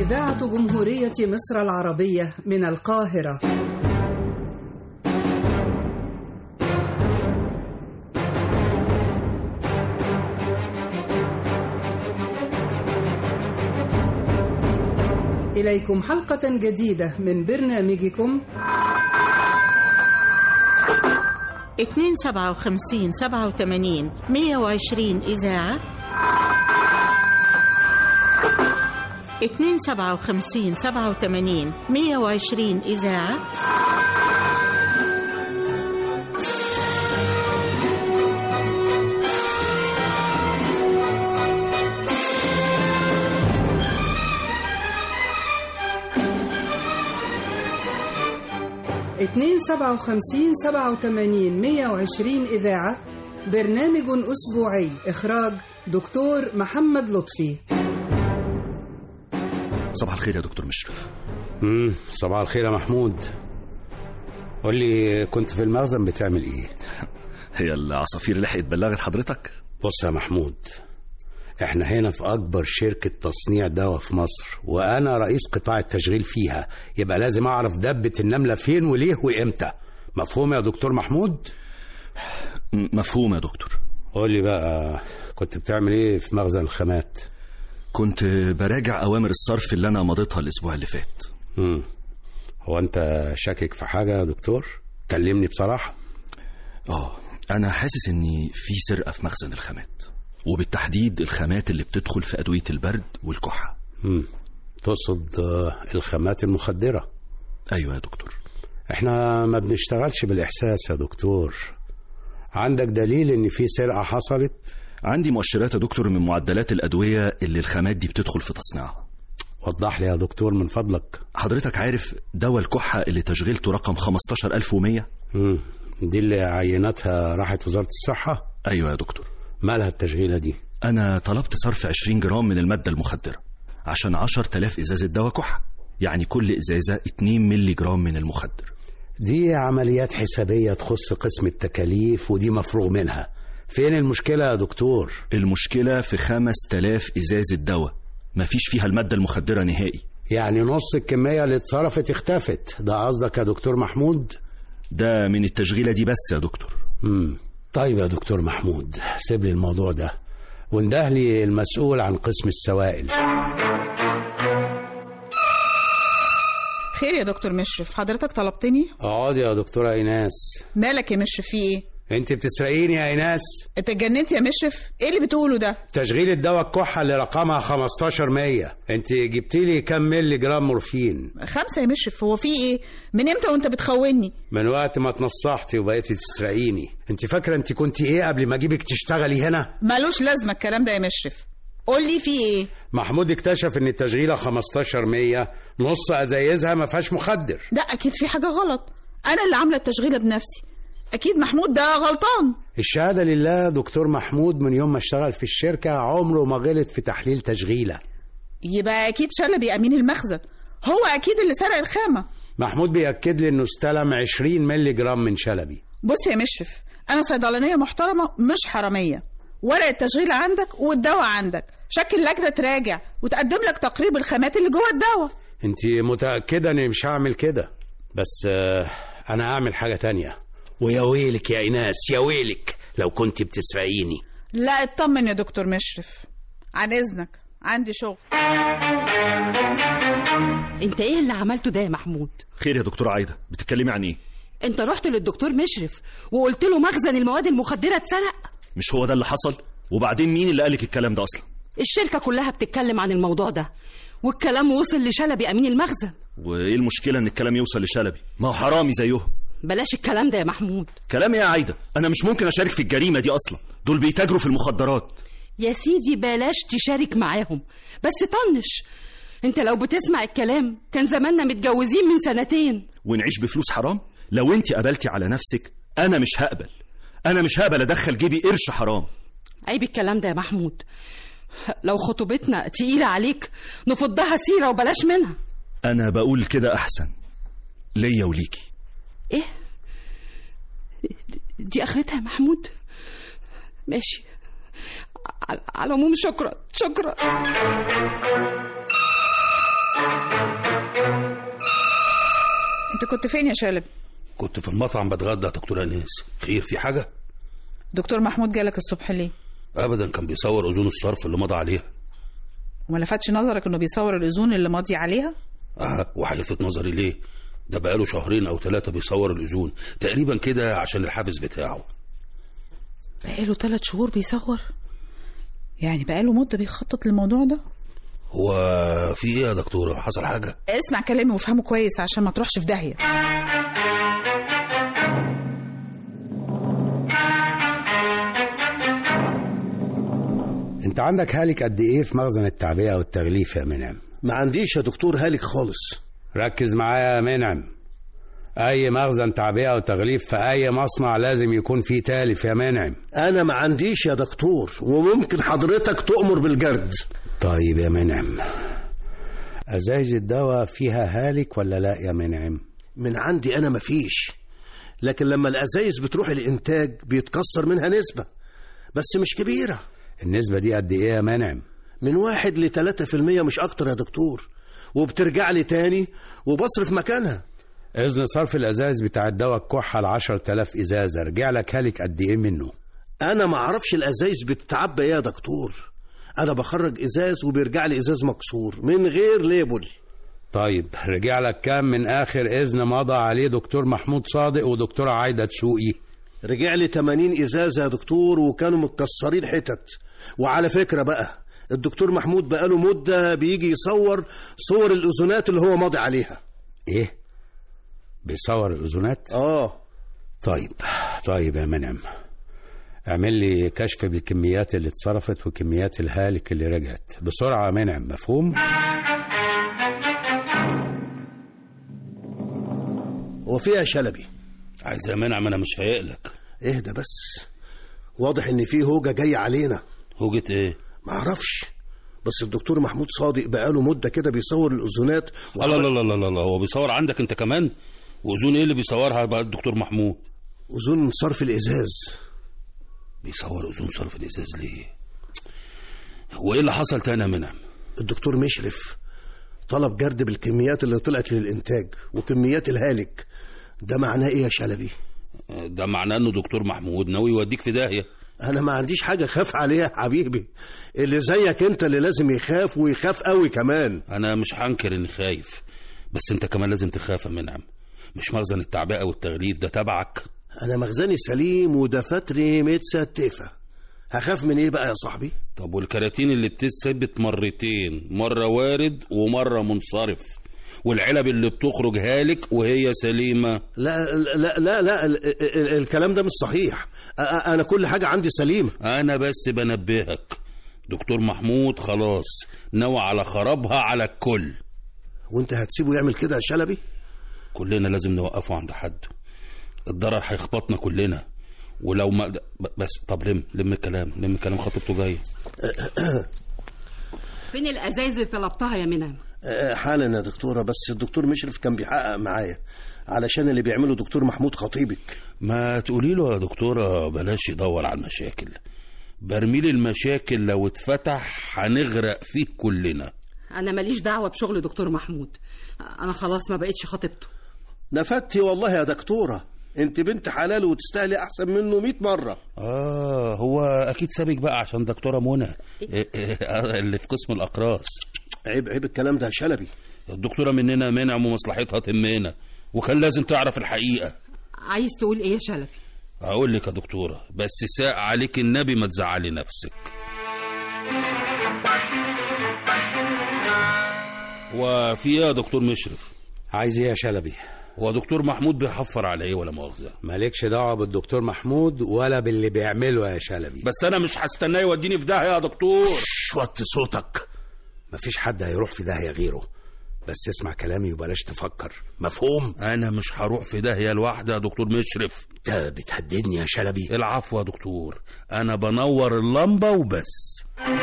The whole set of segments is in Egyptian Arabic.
إذاعة جمهورية مصر العربية من القاهرة إليكم حلقة جديدة من برنامجكم اتنين سبعة وخمسين سبعة وثمانين مية وعشرين إذاعة اتنين سبعة وخمسين سبعة وثمانين مية وعشرين إذاعة اتنين سبعة وخمسين سبعة وثمانين مية وعشرين إذاعة برنامج أسبوعي إخراج دكتور محمد لطفي صباح الخير يا دكتور مشرف امم صباح الخير يا محمود قول لي كنت في المخزن بتعمل ايه هي العصافير لحقت بلغت حضرتك بص يا محمود احنا هنا في اكبر شركة تصنيع دواء في مصر وانا رئيس قطاع التشغيل فيها يبقى لازم اعرف دبة النملة فين وليه وامتى مفهوم يا دكتور محمود م- مفهوم يا دكتور قول لي بقى كنت بتعمل ايه في مخزن الخامات كنت براجع أوامر الصرف اللي أنا مضيتها الأسبوع اللي فات امم هو انت شاكك في حاجة يا دكتور كلمني بصراحة آه أنا حاسس إني في سرقة في مخزن الخامات وبالتحديد الخامات اللي بتدخل في أدوية البرد والكحة امم تقصد آه، الخامات المخدرة أيوة يا دكتور احنا ما بنشتغلش بالاحساس يا دكتور عندك دليل ان في سرقه حصلت عندي مؤشرات يا دكتور من معدلات الأدوية اللي الخامات دي بتدخل في تصنيعها وضح لي يا دكتور من فضلك حضرتك عارف دواء الكحة اللي تشغيلته رقم 15100 مم. دي اللي عينتها راحت وزاره الصحه أيوة يا دكتور مالها التشغيله دي أنا طلبت صرف 20 جرام من المادة المخدرة عشان 10000 إزازة دواء كحة يعني كل إزازة 2 ملي جرام من المخدر دي عمليات حسابيه تخص قسم التكاليف ودي مفروغ منها فين المشكله يا دكتور المشكلة في 5000 إزازة دواء مفيش فيها المادة المخدرة نهائي يعني نص الكميه اللي اتصرفت اختفت ده قصدك يا دكتور محمود ده من التشغيلة دي بس يا دكتور مم. طيب يا دكتور محمود سيب لي الموضوع ده وانده لي المسؤول عن قسم السوائل خير يا دكتور مشرف حضرتك طلبتني اقعدي يا دكتورة ايناس مالك يا مشرف في ايه انت بتسرقيني يا ايناس انت اتجننت يا مشرف ايه اللي بتقوله ده تشغيل الدواء الكحة اللي رقمها 1500 انت جبتي لي كام ملي جرام مورفين خمسة يا مشرف هو في ايه من امتى وانت بتخوني من وقت ما اتنصحتي وبقيتي تسرقيني انت فاكرة انت كنت ايه قبل ما اجيبك تشتغلي هنا مالوش لازمة الكلام ده يا مشرف قول لي في ايه محمود اكتشف ان التشغيلة 1500 نص ازايزها ما فيهاش مخدر لا اكيد في حاجة غلط انا اللي عاملة التشغيلة بنفسي اكيد محمود ده غلطان الشهادة لله دكتور محمود من يوم ما اشتغل في الشركة عمره ما غلط في تحليل تشغيلة يبقى اكيد شلبي امين المخزن هو اكيد اللي سرق الخامة محمود بيأكد لي انه استلم 20 ملي جرام من شلبي بص يا مشرف انا صيدلانية محترمة مش حرامية ورق التشغيل عندك والدواء عندك شكل لجنة تراجع وتقدم لك تقرير بالخامات اللي جوه الدواء انت متأكدة اني مش هعمل كده بس آه انا اعمل حاجة تانية ويا ويلك يا ايناس يا ويلك لو كنت بتسرقيني لا اطمن يا دكتور مشرف عن اذنك عندي شغل انت ايه اللي عملته ده يا محمود خير يا دكتورة عايدة بتتكلمي عن ايه انت رحت للدكتور مشرف وقلت له مخزن المواد المخدره اتسرق مش هو ده اللي حصل وبعدين مين اللي قالك الكلام ده اصلا الشركه كلها بتتكلم عن الموضوع ده والكلام وصل لشلبي امين المخزن وايه المشكلة ان الكلام يوصل لشلبي ما هو حرامي زيهم بلاش الكلام ده يا محمود كلام ايه يا عايدة انا مش ممكن اشارك في الجريمة دي اصلا دول بيتاجروا في المخدرات يا سيدي بلاش تشارك معاهم بس طنش انت لو بتسمع الكلام كان زماننا متجوزين من سنتين ونعيش بفلوس حرام لو انت قبلتي على نفسك انا مش هقبل انا مش هقبل ادخل جيبي قرش حرام عيب الكلام ده يا محمود لو خطوبتنا تقيلة عليك نفضها سيرة وبلاش منها انا بقول كده احسن ليا وليكي ايه دي اخرتها يا محمود ماشي على على العموم شكرا شكرا انت كنت فين يا شالب كنت في المطعم بتغدى يا دكتور انيس خير في حاجه دكتور محمود جالك الصبح ليه ابدا كان بيصور اذون الصرف اللي مضى عليها وما لفتش نظرك انه بيصور الاذون اللي ماضي عليها اه وهيلفت نظري ليه ده بقاله شهرين او ثلاثه بيصور الاذون تقريبا كده عشان الحافز بتاعه بقاله ثلاث شهور بيصور يعني بقاله مدة بيخطط للموضوع ده هو في ايه يا دكتوره حصل حاجه اسمع كلامي وافهمه كويس عشان ما تروحش في داهية انت عندك هالك قد ايه في مخزن التعبئه والتغليف يا منعم ما عنديش يا دكتور هالك خالص ركز معايا يا منعم اي مخزن تعبئه وتغليف في اي مصنع لازم يكون فيه تالف يا منعم انا ما عنديش يا دكتور وممكن حضرتك تؤمر بالجرد طيب يا منعم ازايز الدواء فيها هالك ولا لا يا منعم من عندي انا مفيش لكن لما الازايز بتروح الانتاج بيتكسر منها نسبة بس مش كبيرة النسبه دي قد ايه يا منعم من واحد لتلاتة في المية مش اكتر يا دكتور وبترجع لي تاني وبصرف مكانها اذن صرف الازايز بتاع الدواء الكحه ل 10000 ازازه رجع لك هالك قد ايه منه انا ما اعرفش الازايز بتتعبى ايه يا دكتور انا بخرج ازاز وبيرجع لي ازاز مكسور من غير ليبل طيب رجع لك كام من اخر اذن مضى عليه دكتور محمود صادق ودكتوره عايده دسوقي رجع لي 80 ازازه يا دكتور وكانوا متكسرين حتت وعلى فكره بقى الدكتور محمود بقاله مده بيجي يصور صور الاذونات اللي هو ماضي عليها ايه بيصور الاذونات اه طيب طيب يا منعم اعمل لي كشف بالكميات اللي اتصرفت وكميات الهالك اللي رجعت بسرعه يا منعم مفهوم هو فيها شلبي عايز يا منعم انا مش فايق لك اهدى بس واضح ان في هوجه جايه علينا هوجة ايه معرفش بس الدكتور محمود صادق بقاله مده كده بيصور الاذونات لا لا لا لا لا لا هو بيصور عندك انت كمان واذون ايه اللي بيصورها بقى الدكتور محمود اذون صرف الازاز بيصور اذون صرف الازاز ليه وايه اللي حصل تاني يا منعم الدكتور مشرف طلب جرد بالكميات اللي طلعت للإنتاج وكميات الهالك ده معناه إيه يا شلبي؟ ده معناه انه دكتور محمود ناوي يوديك في داهيه أنا ما عنديش حاجة خاف عليها يا حبيبي اللي زيك أنت اللي لازم يخاف ويخاف قوي كمان انا مش هنكر اني خايف بس انت كمان لازم تخاف يا منعم مش مخزن التعبئه والتغليف ده تبعك أنا مخزني سليم ودفاتري متستفة هخاف من إيه بقى يا صاحبي؟ طب والكراتين اللي بتثبت مرتين مرة وارد ومرة منصرف والعلب اللي بتخرج هالك وهي سليمة لا لا لا لا ال- ال- الكلام ده مش صحيح أ- أ- أنا كل حاجة عندي سليمة أنا بس بنبهك دكتور محمود خلاص نوى على خرابها على الكل وأنت هتسيبه يعمل كده يا شلبي؟ كلنا لازم نوقفه عند حد الضرر هيخبطنا كلنا ولو ما ب- بس طب لم لم الكلام لم الكلام خطيبته جايه فين الازايز اللي طلبتها يا منعم أه، حالا يا دكتورة بس الدكتور مشرف كان بيحقق معايا علشان اللي بيعمله دكتور محمود خطيبك ما تقولي له يا دكتورة بلاش يدور على المشاكل برميل المشاكل لو اتفتح هنغرق فيه كلنا انا ماليش دعوه بشغل دكتور محمود انا خلاص ما بقتش خطيبته نفدتي والله يا دكتورة انت بنت حلال وتستاهلي احسن منه 100 مرة اه هو اكيد سابك بقى عشان دكتورة منى إيه إيه اللي في قسم الاقراص عيب عيب الكلام ده يا شلبي الدكتورة مننا منعم ومصلحتها تمنا وكان لازم تعرف الحقيقة عايز تقول ايه يا شلبي اقول لك يا دكتورة بس ساق عليك النبي ما تزعلي نفسك وفي ايه يا دكتور مشرف عايز ايه يا شلبي هو دكتور محمود بيحفر على ايه ولا مؤاخذة مالكش دعوه بالدكتور محمود ولا باللي بيعمله يا شلبي بس انا مش هستناه يوديني في داهية يا دكتور شش وطي صوتك مفيش حد هيروح في داهيه غيره بس اسمع كلامي وبلاش تفكر مفهوم انا مش هروح في داهية لوحدي يا دكتور مشرف انت بتهددني يا شلبي العفو يا دكتور انا بنور اللمبة وبس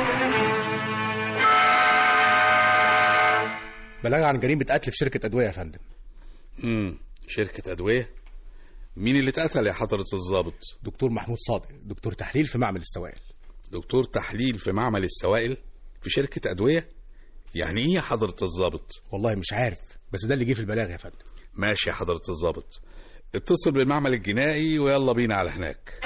بلاغ عن جريمة قتل في شركة أدوية يا فندم امم شركة أدوية مين اللي اتقتل يا حضرة الضابط دكتور محمود صادق دكتور تحليل في معمل السوائل دكتور تحليل في معمل السوائل في شركة أدوية يعني إيه يا حضرة الضابط والله مش عارف بس ده اللي جه في البلاغ يا فندم ماشي يا حضرة الضابط اتصل بالمعمل الجنائي ويلا بينا على هناك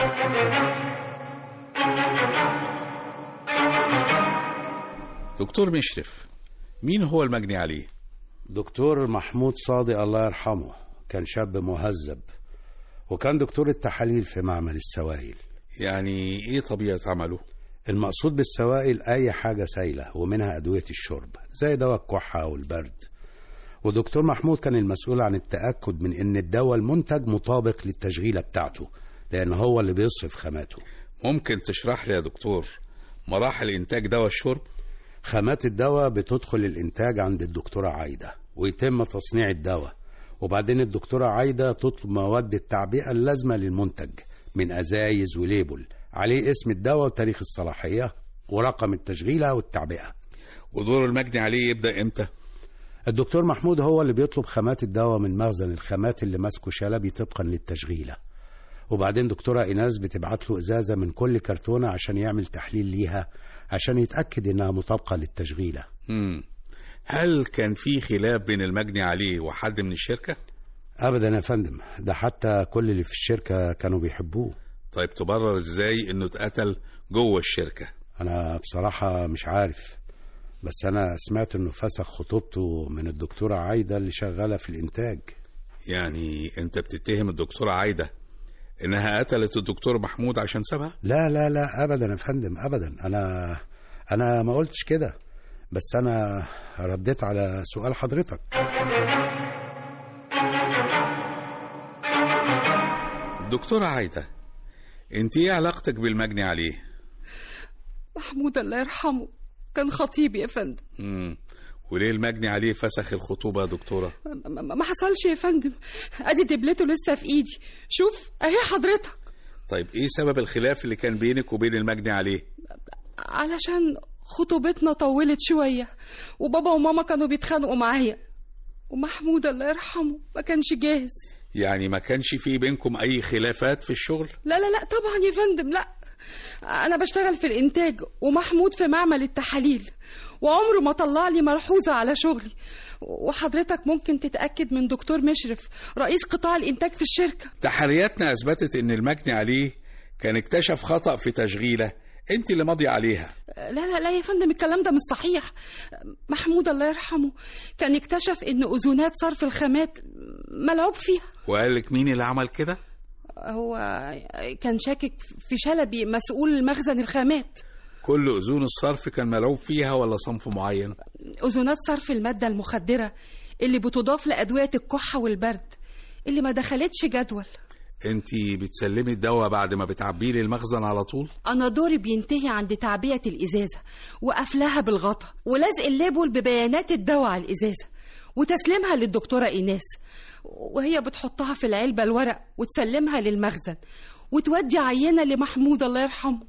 دكتور مشرف مين هو المجني عليه دكتور محمود صادق الله يرحمه كان شاب مهذب وكان دكتور التحاليل في معمل السوائل يعني ايه طبيعة عمله المقصود بالسوائل أي حاجة سايلة ومنها أدوية الشرب زي دواء الكحة أو البرد ودكتور محمود كان المسؤول عن التأكد من إن الدواء المنتج مطابق للتشغيلة بتاعته لأن هو اللي بيصرف خاماته ممكن تشرح لي يا دكتور مراحل إنتاج دواء الشرب خامات الدواء بتدخل الإنتاج عند الدكتورة عايدة ويتم تصنيع الدواء وبعدين الدكتورة عايدة تطلب مواد التعبئة اللازمة للمنتج من أزايز وليبل عليه اسم الدواء وتاريخ الصلاحية ورقم التشغيلة والتعبئة ودور المجني عليه يبدأ إمتى الدكتور محمود هو اللي بيطلب خامات الدواء من مخزن الخامات اللي ماسكه شلبي طبقا للتشغيلة وبعدين دكتورة إيناس بتبعت له إزازة من كل كرتونة عشان يعمل تحليل ليها عشان يتأكد إنها مطابقة للتشغيلة مم. هل كان في خلاف بين المجني عليه وحد من الشركة أبدا يا فندم ده حتى كل اللي في الشركة كانوا بيحبوه طيب تبرر ازاي انه اتقتل جوه الشركة أنا بصراحة مش عارف بس أنا سمعت إنه فسخ خطوبته من الدكتورة عايدة اللي شغالة في الإنتاج يعني انت بتتهم الدكتورة عايدة انها قتلت الدكتور محمود عشان سابها لا لا لا أبدا يا فندم أبدا أنا أنا ما قلتش كده بس أنا رديت على سؤال حضرتك دكتورة عايدة انت ايه علاقتك بالمجني عليه محمود الله يرحمه كان خطيبي يا فندم مم. وليه المجني عليه فسخ الخطوبة يا دكتورة م- م- ما حصلش يا فندم ادي دبلته لسه في ايدي شوف اهي حضرتك طيب ايه سبب الخلاف اللي كان بينك وبين المجني عليه علشان خطوبتنا طولت شوية وبابا وماما كانوا بيتخانقوا معايا ومحمود الله يرحمه ما كانش جاهز يعني ما كانش في بينكم اي خلافات في الشغل لا لا لا طبعا يا فندم لا انا بشتغل في الانتاج ومحمود في معمل التحاليل وعمره ما طلع لي ملحوظة على شغلي وحضرتك ممكن تتأكد من دكتور مشرف رئيس قطاع الإنتاج في الشركة تحرياتنا اثبتت ان المجني عليه كان اكتشف خطأ في تشغيله انت اللي ماضية عليها لا لا لا يا فندم الكلام ده مش صحيح محمود الله يرحمه كان اكتشف ان اذونات صرف الخامات ملعوب فيها وقال لك مين اللي عمل كده هو كان شاكك في شلبي مسؤول مخزن الخامات كل اذون الصرف كان ملعوب فيها ولا صنف معين اذونات صرف المادة المخدرة اللي بتضاف لأدوية الكحة والبرد اللي ما دخلتش جدول انت بتسلمي الدواء بعد ما بتعبيه للمخزن على طول أنا دوري بينتهي عند تعبئة الإزازة وقفلها بالغطا ولزق الليبل ببيانات الدواء على الإزازة وتسليمها للدكتورة إيناس وهي بتحطها في العلبة الورق وتسلمها للمخزن وتودي عينة لمحمود الله يرحمه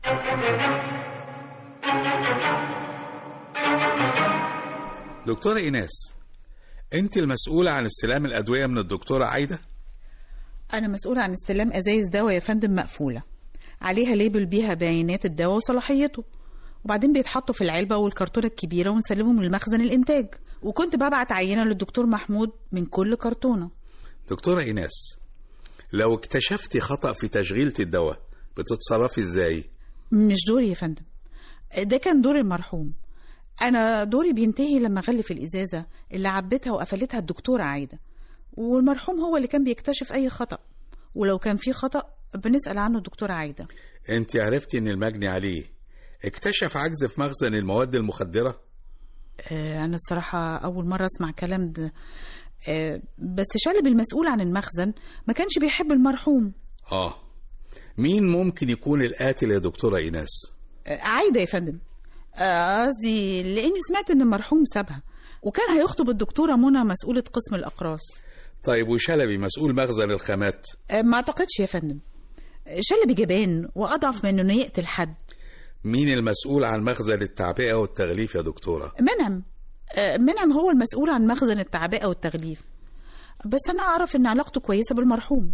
دكتورة ايناس انت المسؤولة عن استلام الادوية من الدكتورة عايدة أنا مسؤولة عن استلام أزايز دواء يا فندم مقفولة عليها ليبل بيها بيانات الدواء وصلاحيته وبعدين بيتحطوا في العلبة والكرتونة الكبيرة ونسلمهم لمخزن الإنتاج وكنت ببعت عينة للدكتور محمود من كل كرتونة دكتورة ايناس لو اكتشفتي خطأ في تشغيلة الدواء بتتصرفي ازاي مش دوري يا فندم ده كان دور المرحوم أنا دوري بينتهي لما أغلف الإزازة اللي عبتها وقفلتها الدكتورة عايدة والمرحوم هو اللي كان بيكتشف أي خطأ ولو كان في خطأ بنسأل عنه الدكتورة عايدة انت عرفتي ان المجني عليه اكتشف عجز في مخزن المواد المخدرة آه، أنا الصراحة أول مرة أسمع كلام ده آه، بس شلب المسؤول عن المخزن ما كانش بيحب المرحوم اه مين ممكن يكون القاتل يا دكتورة ايناس آه، عايدة يا فندم آه، قصدي لأني سمعت إن المرحوم سابها وكان هيخطب الدكتورة منى مسؤولة قسم الأقراص طيب وشلبي مسؤول مخزن الخامات آه، ما أعتقدش يا فندم آه، شلبي جبان وأضعف من إنه يقتل حد مين المسؤول عن مخزن التعبئة والتغليف يا دكتورة منعم آه، منعم هو المسؤول عن مخزن التعبئة والتغليف بس أنا أعرف إن علاقته كويسة بالمرحوم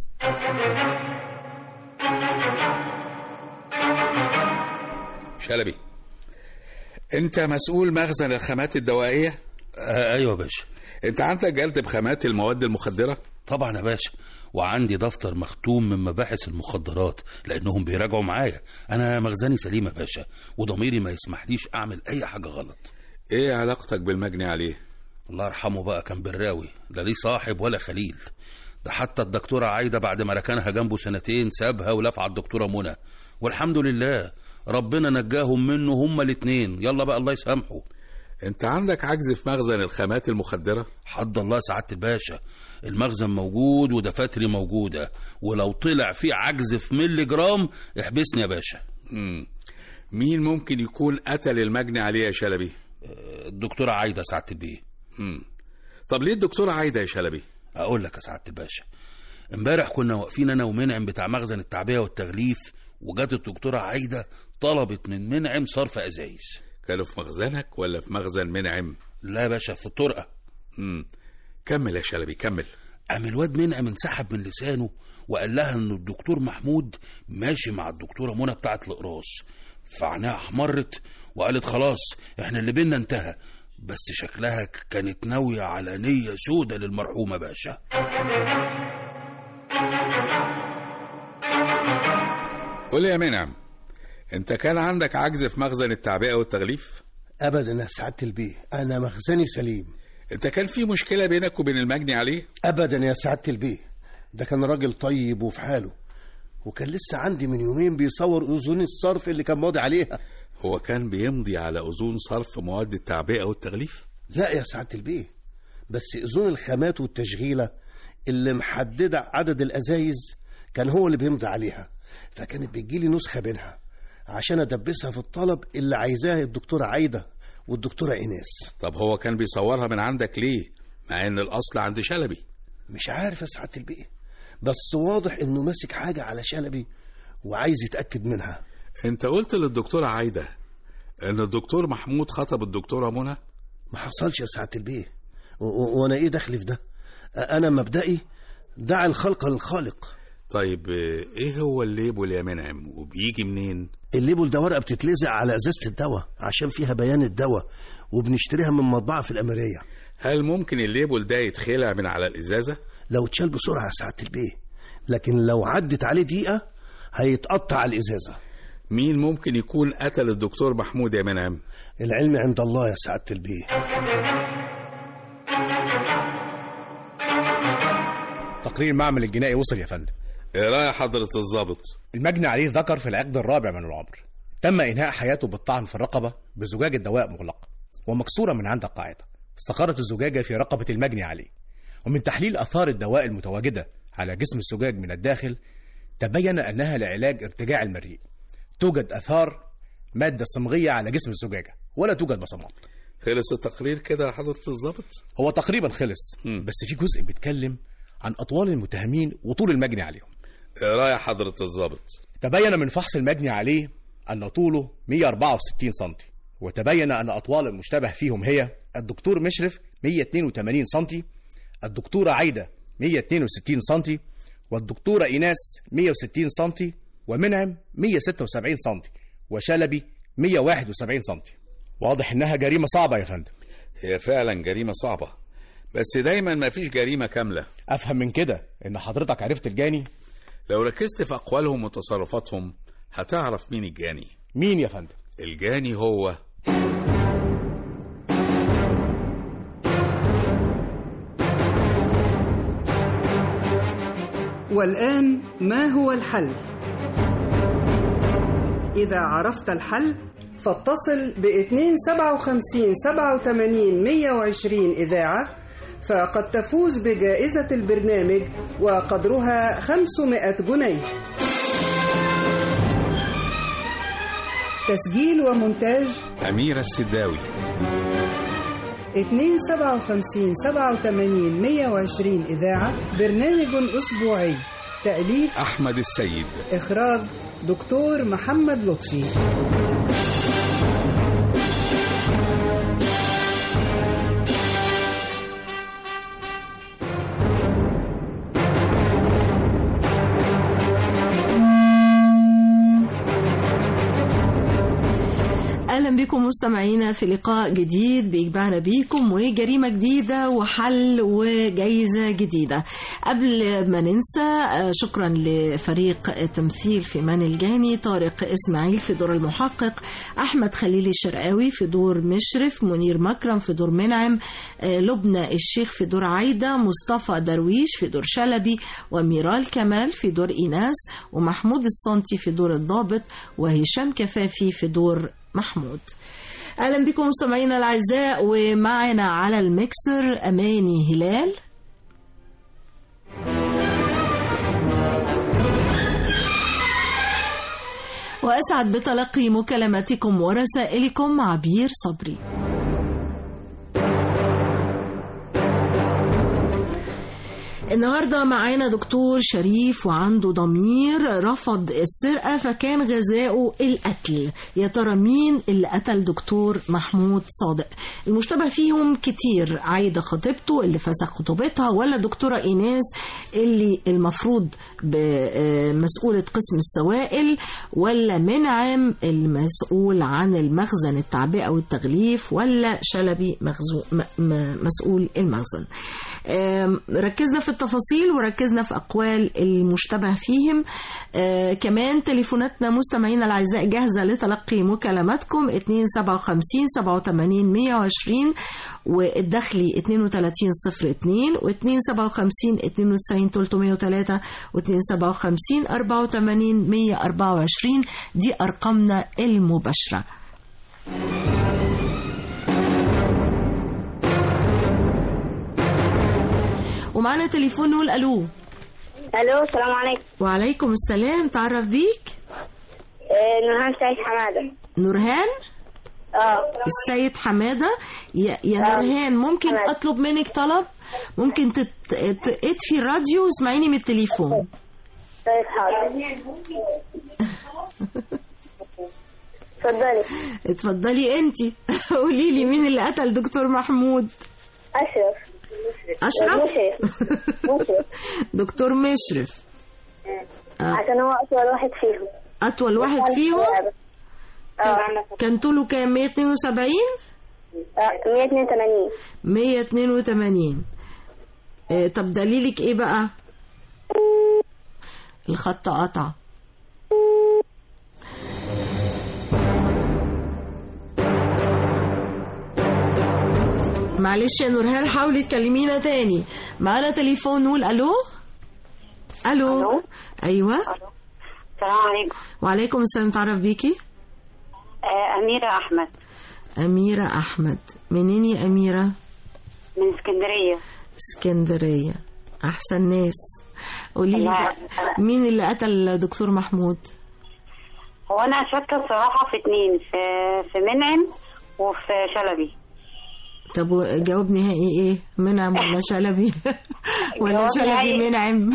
شلبي انت مسؤول مخزن الخامات الدوائية آه ايوه يا باشا انت عندك جلد بخامات المواد المخدرة طبعا يا باشا وعندي دفتر مختوم من مباحث المخدرات لانهم بيراجعوا معايا انا مخزني سليم يا باشا وضميري ما يسمحليش اعمل اي حاجه غلط ايه علاقتك بالمجني عليه الله يرحمه بقى كان براوي لا ليه صاحب ولا خليل ده حتى الدكتورة عايدة بعد ما ركنها جنبه سنتين سابها ولف على الدكتورة منى والحمد لله ربنا نجاهم منه هما الاتنين يلا بقى الله يسامحه انت عندك عجز في مخزن الخامات المخدرة حد الله سعادة الباشا المخزن موجود ودفاتري موجودة ولو طلع فيه عجز في ملي جرام احبسني يا باشا مم. مين ممكن يكون قتل المجني عليه يا شلبي الدكتورة عايدة سعادة البيه مم. طب ليه الدكتورة عايدة يا شلبي اقول لك يا سعادة الباشا امبارح كنا واقفين انا ومنعم بتاع مخزن التعبئة والتغليف وجت الدكتورة عايدة طلبت من منعم صرف ازايز كانوا في مخزنك ولا في مخزن منعم لا يا باشا في الطرقة مم. كمل يا شلبي كمل قام الواد منعم انسحب من لسانه وقال لها ان الدكتور محمود ماشي مع الدكتوره منى بتاعه الاقراص فعينيها احمرت وقالت خلاص احنا اللي بينا انتهى بس شكلها ك- كانت ناويه على نيه سودة للمرحومه باشا قول لي يا منعم انت كان عندك عجز في مخزن التعبئة والتغليف ابدا يا سعاده البيه انا مخزني سليم انت كان في مشكلة بينك وبين المجني عليه ابدا يا سعاده البيه ده كان راجل طيب وفي حاله وكان لسه عندي من يومين بيصور اذون الصرف اللي كان ماضي عليها هو كان بيمضي على أذون صرف مواد التعبئة والتغليف لا يا سعاده البيه بس اذون الخامات والتشغيله اللي محدده عدد الازايز كان هو اللي بيمضي عليها فكانت بتجيلي نسخه منها عشان ادبسها في الطلب اللي عايزاه الدكتوره عايده والدكتوره ايناس طب هو كان بيصورها من عندك ليه مع ان الأصل عند شلبي مش عارف يا سعاده البيه بس واضح انه ماسك حاجه على شلبي وعايز يتاكد منها انت قلت للدكتورة عايدة ان الدكتور محمود خطب الدكتورة منى ما حصلش يا سعاده البيه و- و- وانا ايه دخلي في ده انا مبدئي دع الخلق للخالق طيب اه، ايه هو الليبل يا منعم وبيجي منين الليبل ده ورقه بتتلزق على ازازه الدواء عشان فيها بيان الدواء وبنشتريها من مطبعه في الاميريه هل ممكن الليبل ده يتخلع من على الإزازة لو اتشال بسرعه يا سعاده البيه لكن لو عدت عليه دقيقه هيتقطع الازازه مين ممكن يكون قتل الدكتور محمود يا منعم العلم عند الله يا سعاده البيه تقرير المعمل الجنائي وصل يا فندم ايه رأي حضرة الضابط المجني عليه ذكر في العقد الرابع من العمر تم إنهاء حياته بالطعن في الرقبة بزجاجة دواء مغلقة ومكسورة من عند القاعدة استقرت الزجاجة في رقبة المجني عليه ومن تحليل أثار الدواء المتواجدة على جسم الزجاج من الداخل تبين أنها لعلاج ارتجاع المريء توجد أثار مادة صمغية على جسم الزجاجة ولا توجد بصمات خلص التقرير كده يا حضرة الضابط هو تقريبا خلص مم. بس في جزء بيتكلم عن أطوال المتهمين وطول المجني عليهم ايه رأي حضرة الضابط تبين من فحص المجني عليه أن طوله 164 سم وتبين أن أطوال المشتبه فيهم هي الدكتور مشرف 182 سم الدكتورة عايدة 162 سم والدكتورة إيناس 160 سم ومنعم 176 سم وشلبي 171 سم واضح إنها جريمة صعبة يا فندم هي فعلا جريمة صعبة بس دايما ما فيش جريمة كاملة أفهم من كده إن حضرتك عرفت الجاني لو ركزت في أقوالهم وتصرفاتهم هتعرف مين الجاني مين يا فندم الجاني هو والآن ما هو الحل؟ إذا عرفت الحل فاتصل ب 257 87 120 إذاعة فقد تفوز بجائزة البرنامج وقدرها 500 جنيه تسجيل ومونتاج أميرة السداوي 257 87 120 إذاعة برنامج أسبوعي تأليف أحمد السيد إخراج دكتور محمد لطفي ألم أهلا بكم مستمعينا في لقاء جديد بيجمعنا بيكم وجريمة جديدة وحل وجايزة جديدة قبل ما ننسى آه، شكرا لفريق التمثيل في مان الجاني طارق إسماعيل في دور المحقق أحمد خليل الشرقاوي في دور مشرف منير مكرم في دور منعم آه، لبنى الشيخ في دور عايدة مصطفى درويش في دور شلبي وميرال كمال في دور إيناس ومحمود الصنتي في دور الضابط وهشام كفافي في دور محمود اهلا بكم مستمعينا الاعزاء ومعنا على الميكسر اماني هلال واسعد بتلقي مكالماتكم ورسائلكم عبير صبري النهارده معانا دكتور شريف وعنده ضمير رفض السرقه فكان غذاؤه القتل يا ترى مين اللي قتل دكتور محمود صادق المشتبه فيهم كتير عايده خطيبته اللي فسخ خطوبتها ولا دكتوره ايناس اللي المفروض مسؤوله قسم السوائل ولا منعم المسؤول عن المخزن التعبئه والتغليف ولا شلبي مخزو م- م- مسؤول المخزن آم، ركزنا في التفاصيل وركزنا في أقوال المشتبه فيهم آه، كمان تليفوناتنا مستمعينا الأعزاء جاهزة لتلقي مكالماتكم 257 87 120 والدخلي 3202 و257 92 303 و257 84 124 دي أرقامنا المباشرة ومعنا تليفون نقول الو الو السلام عليكم وعليكم السلام تعرف بيك آه، نورهان سعيد حماده نورهان اه السيد حمادة يا, يا آه. نورهان ممكن حمادة. أطلب منك طلب ممكن تت... ت- تطفي الراديو واسمعيني من التليفون طيب حاضر اتفضلي اتفضلي انت قولي لي مين اللي قتل دكتور محمود اشرف أشرف مشرف مشرف دكتور مشرف آه. عشان هو اطول واحد فيهم أطول واحد فيهم اه كان طوله كام 172 آه، 182 182 آه، طب دليلك ايه بقى الخط قطع معلش يا نورهان حاولي تكلمينا تاني معانا تليفون نقول الو الو ألو. ايوه السلام عليكم وعليكم السلام تعرف بيكي آه، أميرة أحمد أميرة أحمد منين يا أميرة من اسكندرية اسكندرية أحسن ناس قولي لي الله بقى، يعافيك. مين اللي قتل دكتور محمود هو أنا شاكة الصراحة في اتنين في في منعم وفي شلبي طب جواب نهائي ايه منعم ولا شلبي ولا جواب شلبي نهائي. منعم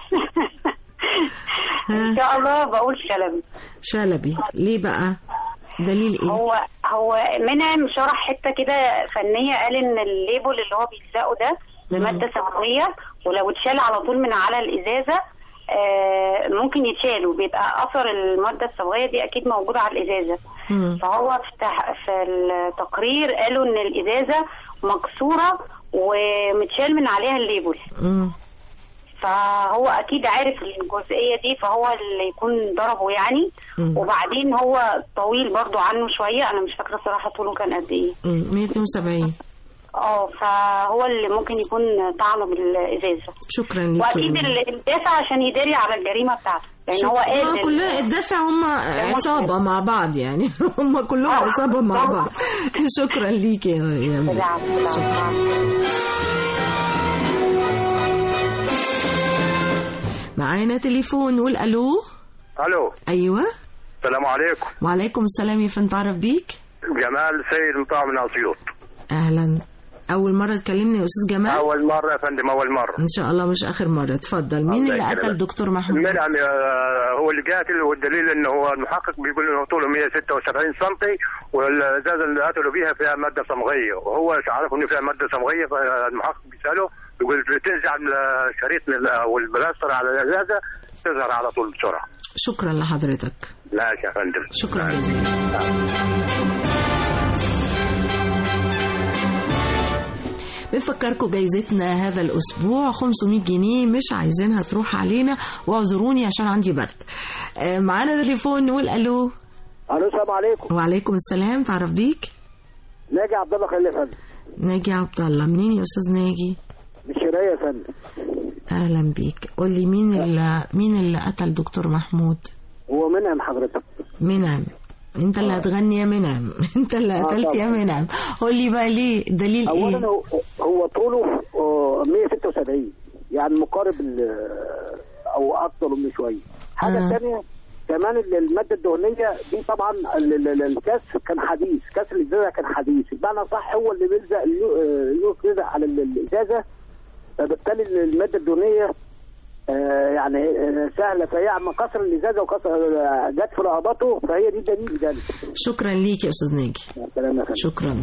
إن شاء الله بقول شلبي شلبي ليه بقى دليل ايه هو هو منعم شرح حته كده فنيه قال ان الليبل اللي هو بيلزقه ده بماده صبغيه ولو اتشال على طول من على الازازه آه، ممكن يتشال وبيبقى اثر الماده الصبغيه دي اكيد موجوده على الازازه مم. فهو في تح- في التقرير قالوا ان الازازه مكسوره ومتشال من عليها الليبل مم. فهو اكيد عارف الجزئيه دي فهو اللي يكون ضربه يعني مم. وبعدين هو طويل برضو عنه شويه انا مش فاكره صراحه طوله كان قد ايه مم. 172 اه فهو اللي ممكن يكون طعنه بالازازه شكرا ليكي واكيد ال- الدافع عشان يداري على الجريمه بتاعته لان هو قال ما كلها الدافع هم عصابة مع بعض يعني هم كلهم آه. عصابة مع بعض شكرا ليكي يا يا أميرة. بالعكس بالعكس. معانا تليفون نقول الو الو ايوه السلام عليكم وعليكم السلام يا فندم تعرف بيك جمال سيد مطاع من اسيوط اهلا اول مره تكلمني يا استاذ جمال اول مره يا فندم اول مره ان شاء الله مش اخر مره اتفضل مين الله اللي يكرمك. قتل دكتور محمود منعم آه، هو اللي قاتل والدليل انه هو المحقق بيقول انه طوله 176 سم والازازه اللي قتلوا بيها فيها ماده صمغيه وهو عارف انه فيها ماده صمغيه فالمحقق بيساله بيقول بتنزع الشريط من ال- او البلاستر على الازازه تظهر على طول بسرعه شكرا لحضرتك لا يا فندم شكرا جزيلا بنفكركم جايزتنا هذا الأسبوع 500 جنيه مش عايزينها تروح علينا واعذروني عشان عندي برد آه، معانا تليفون نقول ألو الو السلام عليكم وعليكم السلام تعرف بيك ناجي عبد الله خليل يا فندم ناجي عبد الله منين يا أستاذ ناجي من الشرقية يا فندم أهلا بيك قول لي مين اللي مين اللي قتل دكتور محمود هو منعم حضرتك منعم انت اللي هتغني يا منعم انت اللي آه، قتلت يا طبعا. منعم قول لي بقى ليه دليل اولا ايه هو, هو طوله آه، 176 يعني مقارب ال- او اكثر من شويه حاجه آه. ثانيه كمان ال- الماده الدهنيه دي طبعا ال- ال- ال- الكاس كان حديث كاس الازازه كان حديث بمعنى صح هو اللي بيلزق اليو- آه، اليوز بيلزق على ال- الازازه فبالتالي ال- الماده الدهنيه آه، يعني آه، سهله فهي عم كسر الازازه وكسر آه، جت في رقبته فهي دي دليل ذلك شكرا ليك يا استاذ ناجي سلام يا فندم. شكرا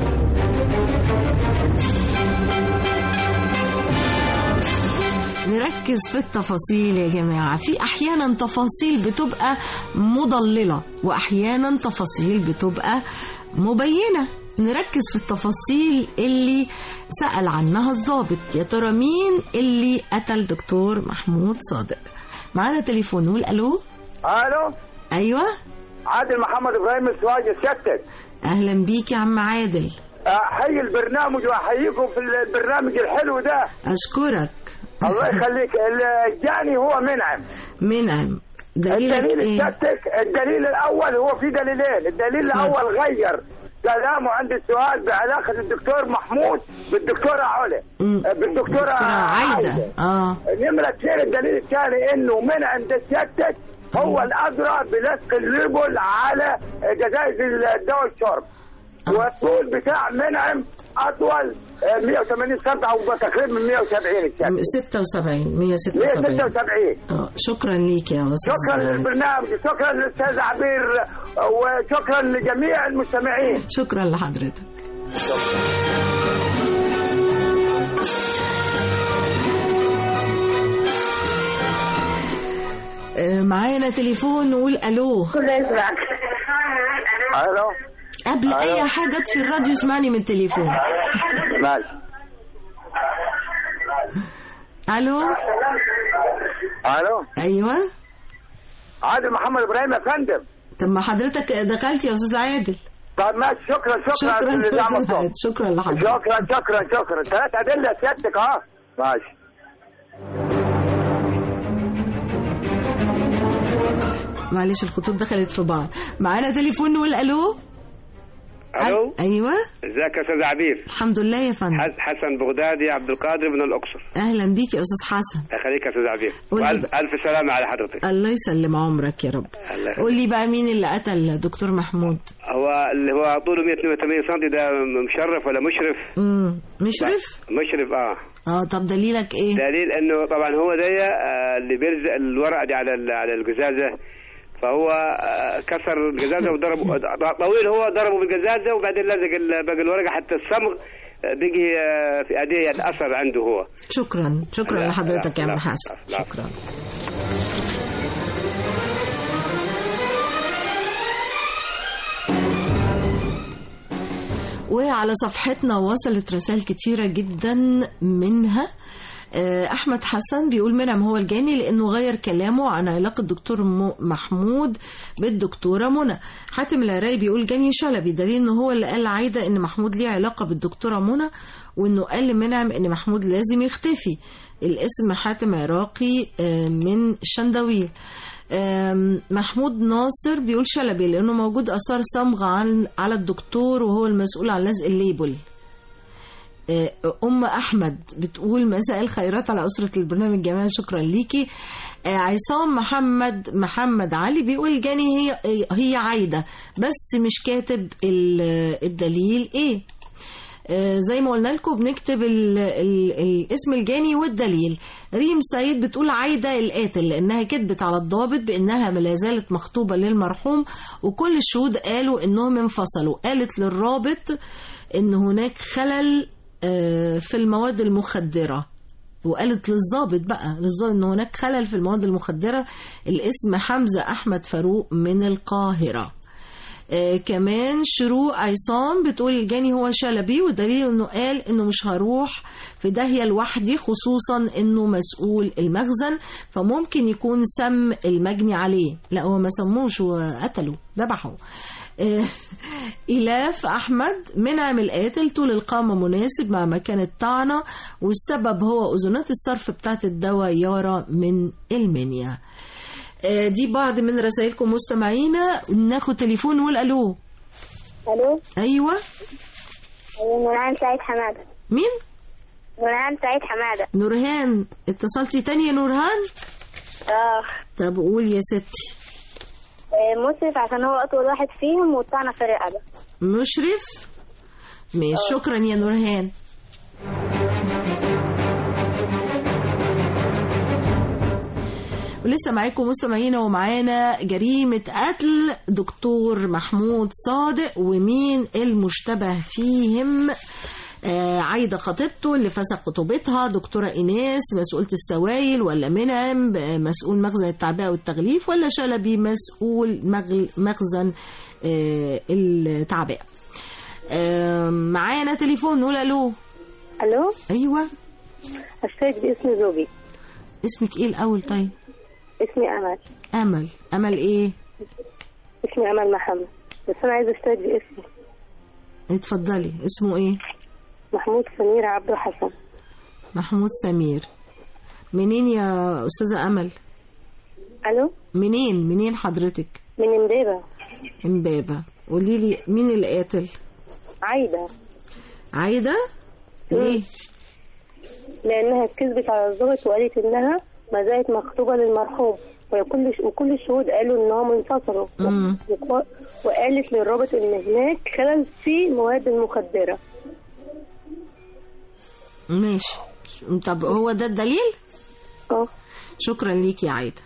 نركز في التفاصيل يا جماعة في أحيانا تفاصيل بتبقى مضللة وأحيانا تفاصيل بتبقى مبينة نركز في التفاصيل اللي سأل عنها الضابط يا ترى مين اللي قتل دكتور محمود صادق معانا تليفون نقول ألو الو أيوة عادل محمد ابراهيم السواج الشتت أهلا بيك يا عم عادل احيي البرنامج واحييكم في البرنامج الحلو ده أشكرك الله يخليك الجاني هو منعم منعم دليلك الدليل ايه؟ الشتك الدليل الاول هو في دليلين الدليل الاول غير كلامه عند السؤال بعلاقه الدكتور محمود بالدكتوره علا بالدكتوره دكتورة عايدة عايدة. اه نمرة اثنين الدليل الثاني انه من عند الشتك هو الادرى بلصق الليبل على جزائز الدواء الشرب والطول بتاع منعم اطول آه، 180 سم او تقريبا من 170 الشتك 76 176 176 اه شكرا ليك يا استاذ شكرا للبرنامج شكرا للاستاذ عبير وشكرا لجميع المستمعين شكرا لحضرتك آه، معانا تليفون نقول الو الو قبل ألو. اي حاجه اطفي الراديو اسمعني من التليفون ماشي الو الو ايوه عادل محمد ابراهيم يا فندم طب ما حضرتك دخلت يا استاذ عادل طب ماشي شكرا شكرا شكرا على يا الإذاعة أستاذ والصوت. عادل، شكرا لحضرتك شكرا شكرا شكرا ثلاث ادله سيادتك اه ماشي معلش الخطوط دخلت في بعض معانا تليفون نقول الو الو ايوه ازيك يا استاذ عبير الحمد لله يا فندم حس- حسن بغدادي عبد القادر من الاقصر اهلا بيك يا استاذ حسن اخليك يا استاذ عبير قولي والف الف سلامه على حضرتك الله يسلم عمرك يا رب الله يخليك. قول لي بقى مين اللي قتل دكتور محمود هو اللي هو طوله 182 سم ده مشرف ولا مشرف امم مشرف مشرف اه اه طب دليلك ايه دليل انه طبعا هو ده آه، اللي بيلزق الورقه دي على ال- على القزازه فهو آه، كسر القزازه وضربه طويل هو ضربه بالقزازه وبعدين لزق ال- باقي الورقه حتى الصمغ آه، بقي آه، في ايديه الاثر عنده هو شكرا شكرا لا، لحضرتك يا لا، عم لا، حسن لا. شكرا وعلى صفحتنا وصلت رسائل كتيرة جدا منها آه، أحمد حسن بيقول منعم هو الجاني لأنه غير كلامه عن علاقة الدكتور م- محمود بالدكتورة منى حاتم العراقي بيقول جاني شلبي دليل إنه هو اللي قال عايدة إن محمود ليه علاقة بالدكتورة منى وإنه قال لمنعم إن محمود لازم يختفي الاسم حاتم عراقي آه، من شندويل آم، محمود ناصر بيقول شلبي لأنه موجود آثار صمغ عن على الدكتور وهو المسؤول عن لزق الليبل آه، أم أحمد بتقول مساء الخيرات على أسرة البرنامج جميعا شكرا ليكي آه، عصام محمد محمد علي بيقول جاني هي هي عايدة بس مش كاتب ال- الدليل إيه آه، زي ما قلنا لكم بنكتب ال ال الاسم الجاني والدليل ريم سعيد بتقول عايدة القاتل لأنها كذبت على الضابط بأنها ما زالت مخطوبة للمرحوم وكل الشهود قالوا إنهم انفصلوا قالت للرابط إن هناك خلل آه، في المواد المخدرة وقالت للضابط بقى للضابط ان هناك خلل في المواد المخدره الاسم حمزه احمد فاروق من القاهره آه كمان شروق عصام بتقول الجاني هو شلبي والدليل انه قال انه مش هروح في داهية لوحدي خصوصا انه مسؤول المخزن فممكن يكون سم المجني عليه لا هو ما سموش هو قتله ذبحه آه، إلاف أحمد منعم القاتل طول القامة مناسب مع مكان الطعنة والسبب هو أذونات الصرف بتاعت الدواء يارا من المنيا آه، دي بعض من رسائلكم مستمعينا ناخد تليفون نقول ألو الو أيوة أيوة، نورهان سعيد حماده مين؟ نورهان سعيد حماده نورهان اتصلتي تاني يا نورهان اه طب قول يا ستي آه، مسرف عشان هو اطول واحد فيهم والطعنه في الرقبه مشرف ماشي آه. شكرا يا نورهان ولسه معاكم مستمعينا ومعانا جريمة قتل دكتور محمود صادق ومين المشتبه فيهم آه عايدة خطيبته اللي فسق خطوبتها دكتورة إيناس مسؤولة السوائل ولا منعم آه، مسؤول مخزن التعبئة والتغليف ولا شلبي مسؤول مغل مخزن آه التعبئة آه معانا تليفون نقول ألو الو أيوة اشترك باسم زوجي اسمك إيه الأول طيب اسمي امل أمل أمل إيه اسمي امل محمد بس انا عايزه اشترك باسمي اتفضلي اسمه إيه محمود سمير عبده حسن محمود سمير منين يا أستاذة أمل الو منين منين حضرتك من امبابه امبابة قولي لي مين اللي قاتل عايده عايدة ليه لانها كذبت على الضابط وقالت انها ما زالت مخطوبه للمرحوم وكل وكل الشهود قالوا ان هم انفصلوا مم. وق- وقالت للرابط ان هناك خلل في مواد المخدره ماشي طب هو ده الدليل اه شكرا ليك يا عايدة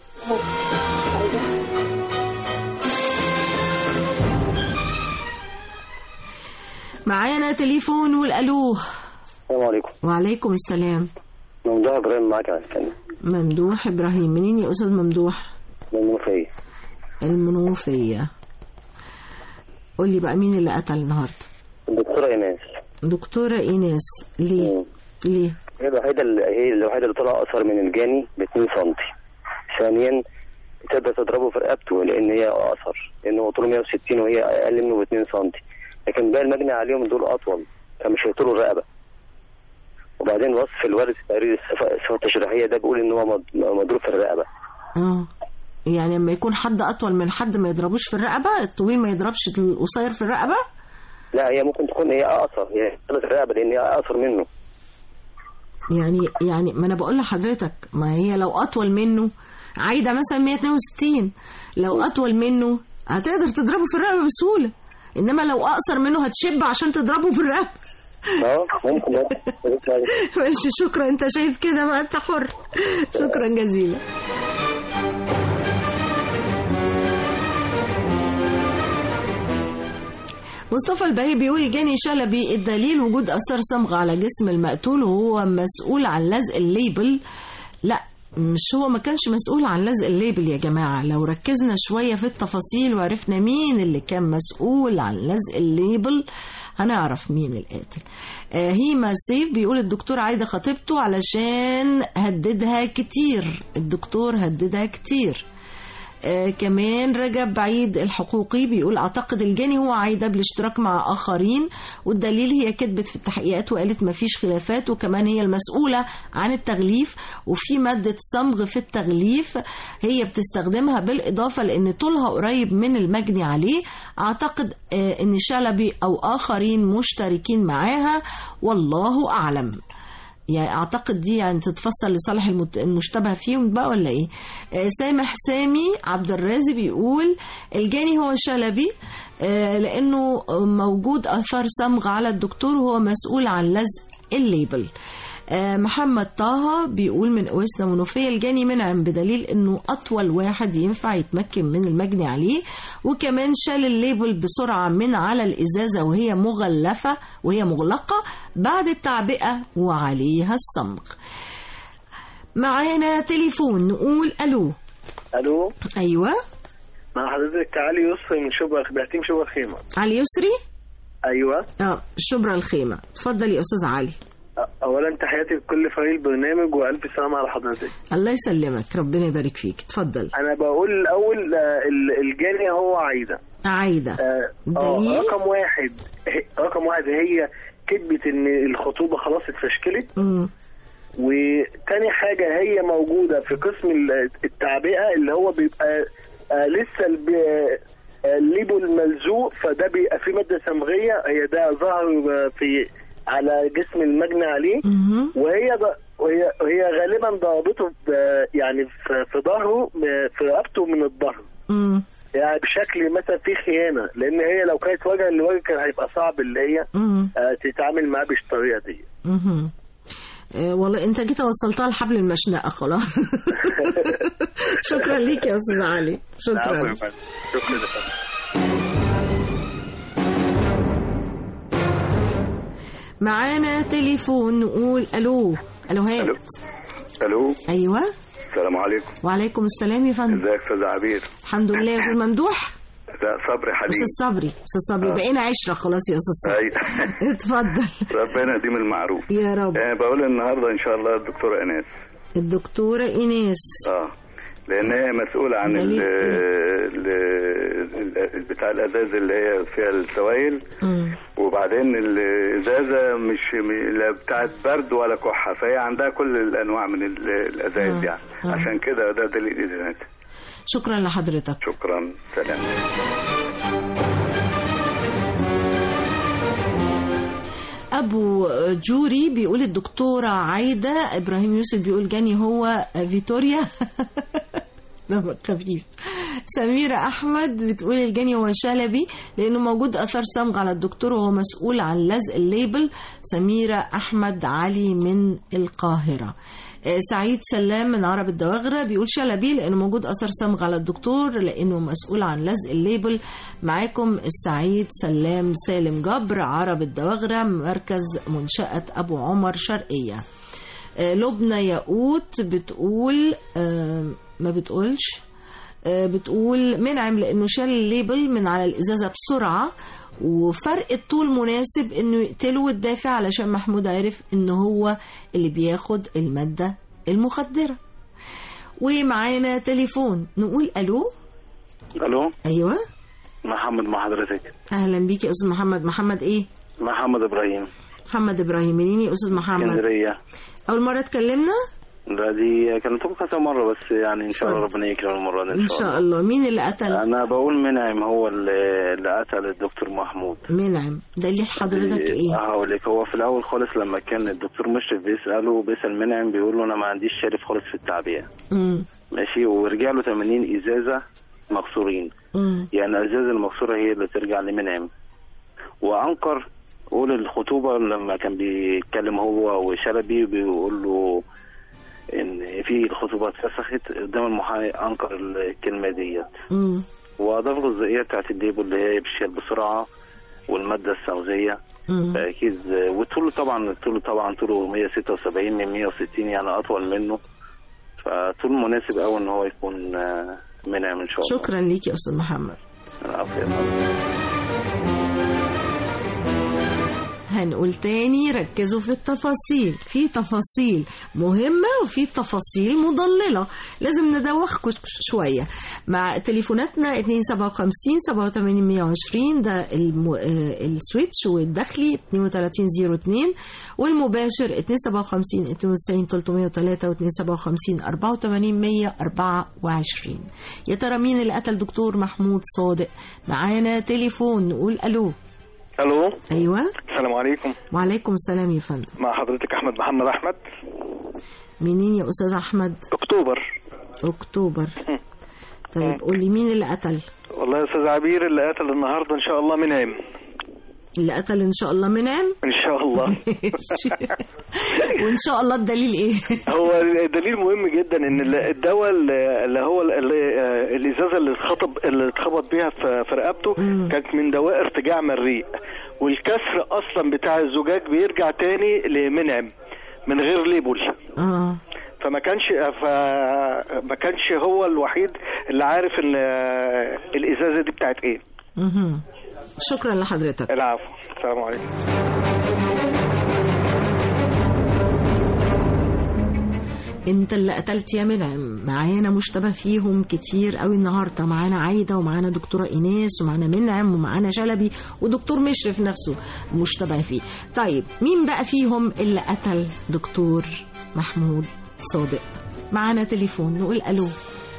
معانا تليفون والألو السلام عليكم وعليكم السلام ممدوح ابراهيم معاك على الثاني ممدوح إبراهيم منين يا أستاذ ممدوح من المنوفية المنوفية قولي بقى مين اللي قتل النهاردة الدكتورة ايناس دكتورة إيناس ليه ليه هي الوحيدة اللي هي الوحيدة اللي طلع أثر من الجاني ب 2 سم ثانيا تقدر تضربه في رقبته لأن هي أثر لأن هو طوله 160 وهي أقل منه ب 2 سم لكن باقي المجني عليهم دول أطول فمش هيطولوا الرقبة وبعدين وصف الوارد في تقرير الصفة الصفة التشريحية ده بيقول إن هو مض- مضروب في الرقبة اه يعني لما يكون حد أطول من حد ما يضربوش في الرقبة الطويل ما يضربش القصير في الرقبة لا هي ممكن تكون هي أقصر هي طلعت الرقبة لأن هي أقصر منه يعني يعني ما انا بقول لحضرتك ما هي لو اطول منه عايده مثلا 162 لو اطول منه هتقدر تضربه في الرقبه بسهوله انما لو اقصر منه هتشب عشان تضربه في الرقبه اه ممكن ماشي شكرا انت شايف كده ما انت حر شكرا جزيلا مصطفى البهي بيقول جاني شلبي الدليل وجود اثار صمغ على جسم المقتول وهو مسؤول عن لزق الليبل لا مش هو ما كانش مسؤول عن لزق الليبل يا جماعة لو ركزنا شوية في التفاصيل وعرفنا مين اللي كان مسؤول عن لزق الليبل هنعرف مين القاتل آه هيما سيف بيقول الدكتور عايدة خطيبته علشان هددها كتير الدكتور هددها كتير آه كمان رجب بعيد الحقوقي بيقول اعتقد الجاني هو عايده بالاشتراك مع اخرين والدليل هي كتبت في التحقيقات وقالت ما فيش خلافات وكمان هي المسؤوله عن التغليف وفي ماده صمغ في التغليف هي بتستخدمها بالاضافه لان طولها قريب من المجني عليه اعتقد آه ان شلبي او اخرين مشتركين معاها والله اعلم يعني اعتقد دي يعني تتفسر لصالح المت- المشتبه فيهم بقى ولا ايه آه سامح سامي عبد الرازق بيقول الجاني هو شلبي آه لانه موجود اثار صمغ على الدكتور وهو مسؤول عن لزق الليبل آه محمد طه بيقول من قويسنا منوفية الجاني منعم بدليل انه اطول واحد ينفع يتمكن من المجني عليه وكمان شال الليبل بسرعة من على الازازة وهي مغلفة وهي مغلقة بعد التعبئة وعليها الصمغ معانا تليفون نقول الو الو ايوه مع حضرتك علي يسري من شبرا بهتيم شبرا الخيمة علي يسري أيوة اه شبرا الخيمة اتفضل يا أستاذ علي أ- أولا تحياتي لكل فريق البرنامج وألف سلامة على حضرتك الله يسلمك ربنا يبارك فيك اتفضل أنا بقول الأول آه، ال- الجاني هو عايدة عايدة آه دليل؟ آه، رقم واحد ه- رقم واحد هي كذبت إن الخطوبة خلاص اتفشكلت مم. وتاني حاجة هي موجودة في قسم ال- التعبئة اللي هو بيبقى آه لسه الب- آه، الليبو الملزوق فده بيبقى فيه مادة صمغية هي ده ظهر آه، في على جسم المجني عليه وهي ض- وهي هي غالبا ضربته ب- يعني في في ظهره ب- في رقبته من الظهر مم. يعني بشكل مثلا فيه خيانة لأن هي لو كانت وجها لوجه كان هيبقى صعب اللي هي مم. آه، تتعامل معاه بالطريقة دي مهم. آه، والله انت جيت وصلتها لحبل المشنقة خلاص شكرا ليك يا أستاذ علي العفو شكرا يا فندم. شكرا يا فندم. معانا تليفون نقول الو الو هات الو ايوه السلام عليكم وعليكم السلام يا فندم ازيك استاذ عبير الحمد لله يا استاذ ممدوح لا صبري حليم استاذ صبري استاذ صبري آه. بقينا عشرة خلاص يا استاذ صبري اي اتفضل ربنا يديم المعروف يا رب آه بقول النهارده ان شاء الله الدكتوره ايناس الدكتورة ايناس اه لان هي مسؤوله عن ال ال- ال- بتاع الازاز اللي هي فيها السوائل وبعدين الازازه مش م- لا بتاعت برد ولا كحه فهي عندها كل الانواع من ال- الازاز يعني عشان كده ده دليل ادانات شكرا لحضرتك شكرا سلام ابو جوري بيقول الدكتوره عايده ابراهيم يوسف بيقول جاني هو فيتوريا دمك خفيف سميرة أحمد بتقول الجاني هو شلبي لأنه موجود أثر صمغ على الدكتور وهو مسؤول عن لزق الليبل سميرة أحمد علي من القاهرة آه، سعيد سلام من عرب الدواغرة بيقول شلبي لأنه موجود أثر صمغ على الدكتور لأنه مسؤول عن لزق الليبل معاكم السعيد سلام سالم جبر عرب الدواغرة مركز منشأة أبو عمر شرقية آه، لبنى ياقوت بتقول آه، ما بتقولش آه، بتقول منعم لانه شال الليبل من على الازازه بسرعه وفرق الطول مناسب انه يقتله وتدافع علشان محمود عرف ان هو اللي بياخد الماده المخدره ومعانا تليفون نقول الو الو ايوه محمد مع حضرتك اهلا بيك يا استاذ محمد محمد ايه محمد ابراهيم محمد ابراهيم منين يا استاذ محمد اسكندريه اول مره اتكلمنا لا دي كلمتكم كذا مره بس يعني ان شاء الله ربنا يكرم المره دي ان شاء الله مين اللي قتل انا بقول منعم هو اللي اللي قتل الدكتور محمود منعم دليل حضرتك ايه هقول لك هو في الاول خالص لما كان الدكتور مشرف بيساله بيسال منعم بيقول له انا ما عنديش شريف خالص في التعبئه امم ماشي ورجع له 80 ازازه مكسورين امم يعني الازازه المكسوره هي اللي ترجع لمنعم وانكر قول الخطوبه لما كان بيتكلم هو وشلبي بيقول له ان في الخطوبه اتفسخت قدام المحامي انكر الكلمه ديت امم واضاف الجزئيه بتاعت الديبو اللي هي بتشيل بسرعه والماده الصمغيه مم. فاكيد والطول طبعا الطول طبعا طوله 176 من 160 يعني اطول منه فطول مناسب قوي ان هو يكون آه، منعم ان شاء الله شكرا ليك يا استاذ محمد العفو يا فندم. هنقول تاني ركزوا في التفاصيل في تفاصيل مهمة وفي تفاصيل مضللة لازم ندوخكم شوية مع تليفوناتنا 257 87 120 ده الم... آه، السويتش والداخلي 3202 والمباشر 257 92 303 و 257 84 124 يا ترى مين اللي قتل دكتور محمود صادق معانا تليفون نقول الو الو ايوه السلام عليكم وعليكم السلام يا فندم مع حضرتك احمد محمد احمد منين يا استاذ احمد اكتوبر اكتوبر طيب قول لي مين اللي قتل والله يا استاذ عبير اللي قتل النهارده ان شاء الله منعم اللي قتل ان شاء الله منعم ان شاء الله وان شاء الله الدليل ايه هو الدليل مهم جدا ان ال- الدواء اللي اللي هو ال- اللي آه، الازازه اللي اتخطب اللي اتخبط بيها في في رقبته كانت من دواء ارتجاع مريء والكسر اصلا بتاع الزجاج بيرجع تاني لمنعم من غير ليبل اه فما كانش فما كانش هو الوحيد اللي عارف ان الازازه دي بتاعت ايه مهم. شكرا لحضرتك العفو السلام عليكم انت اللي قتلت يا منعم معانا مشتبه فيهم كتير قوي النهارده معانا عايده ومعانا دكتوره ايناس ومعانا منعم ومعانا شلبي ودكتور مشرف نفسه مشتبه فيه طيب مين بقى فيهم اللي قتل دكتور محمود صادق معانا تليفون نقول الو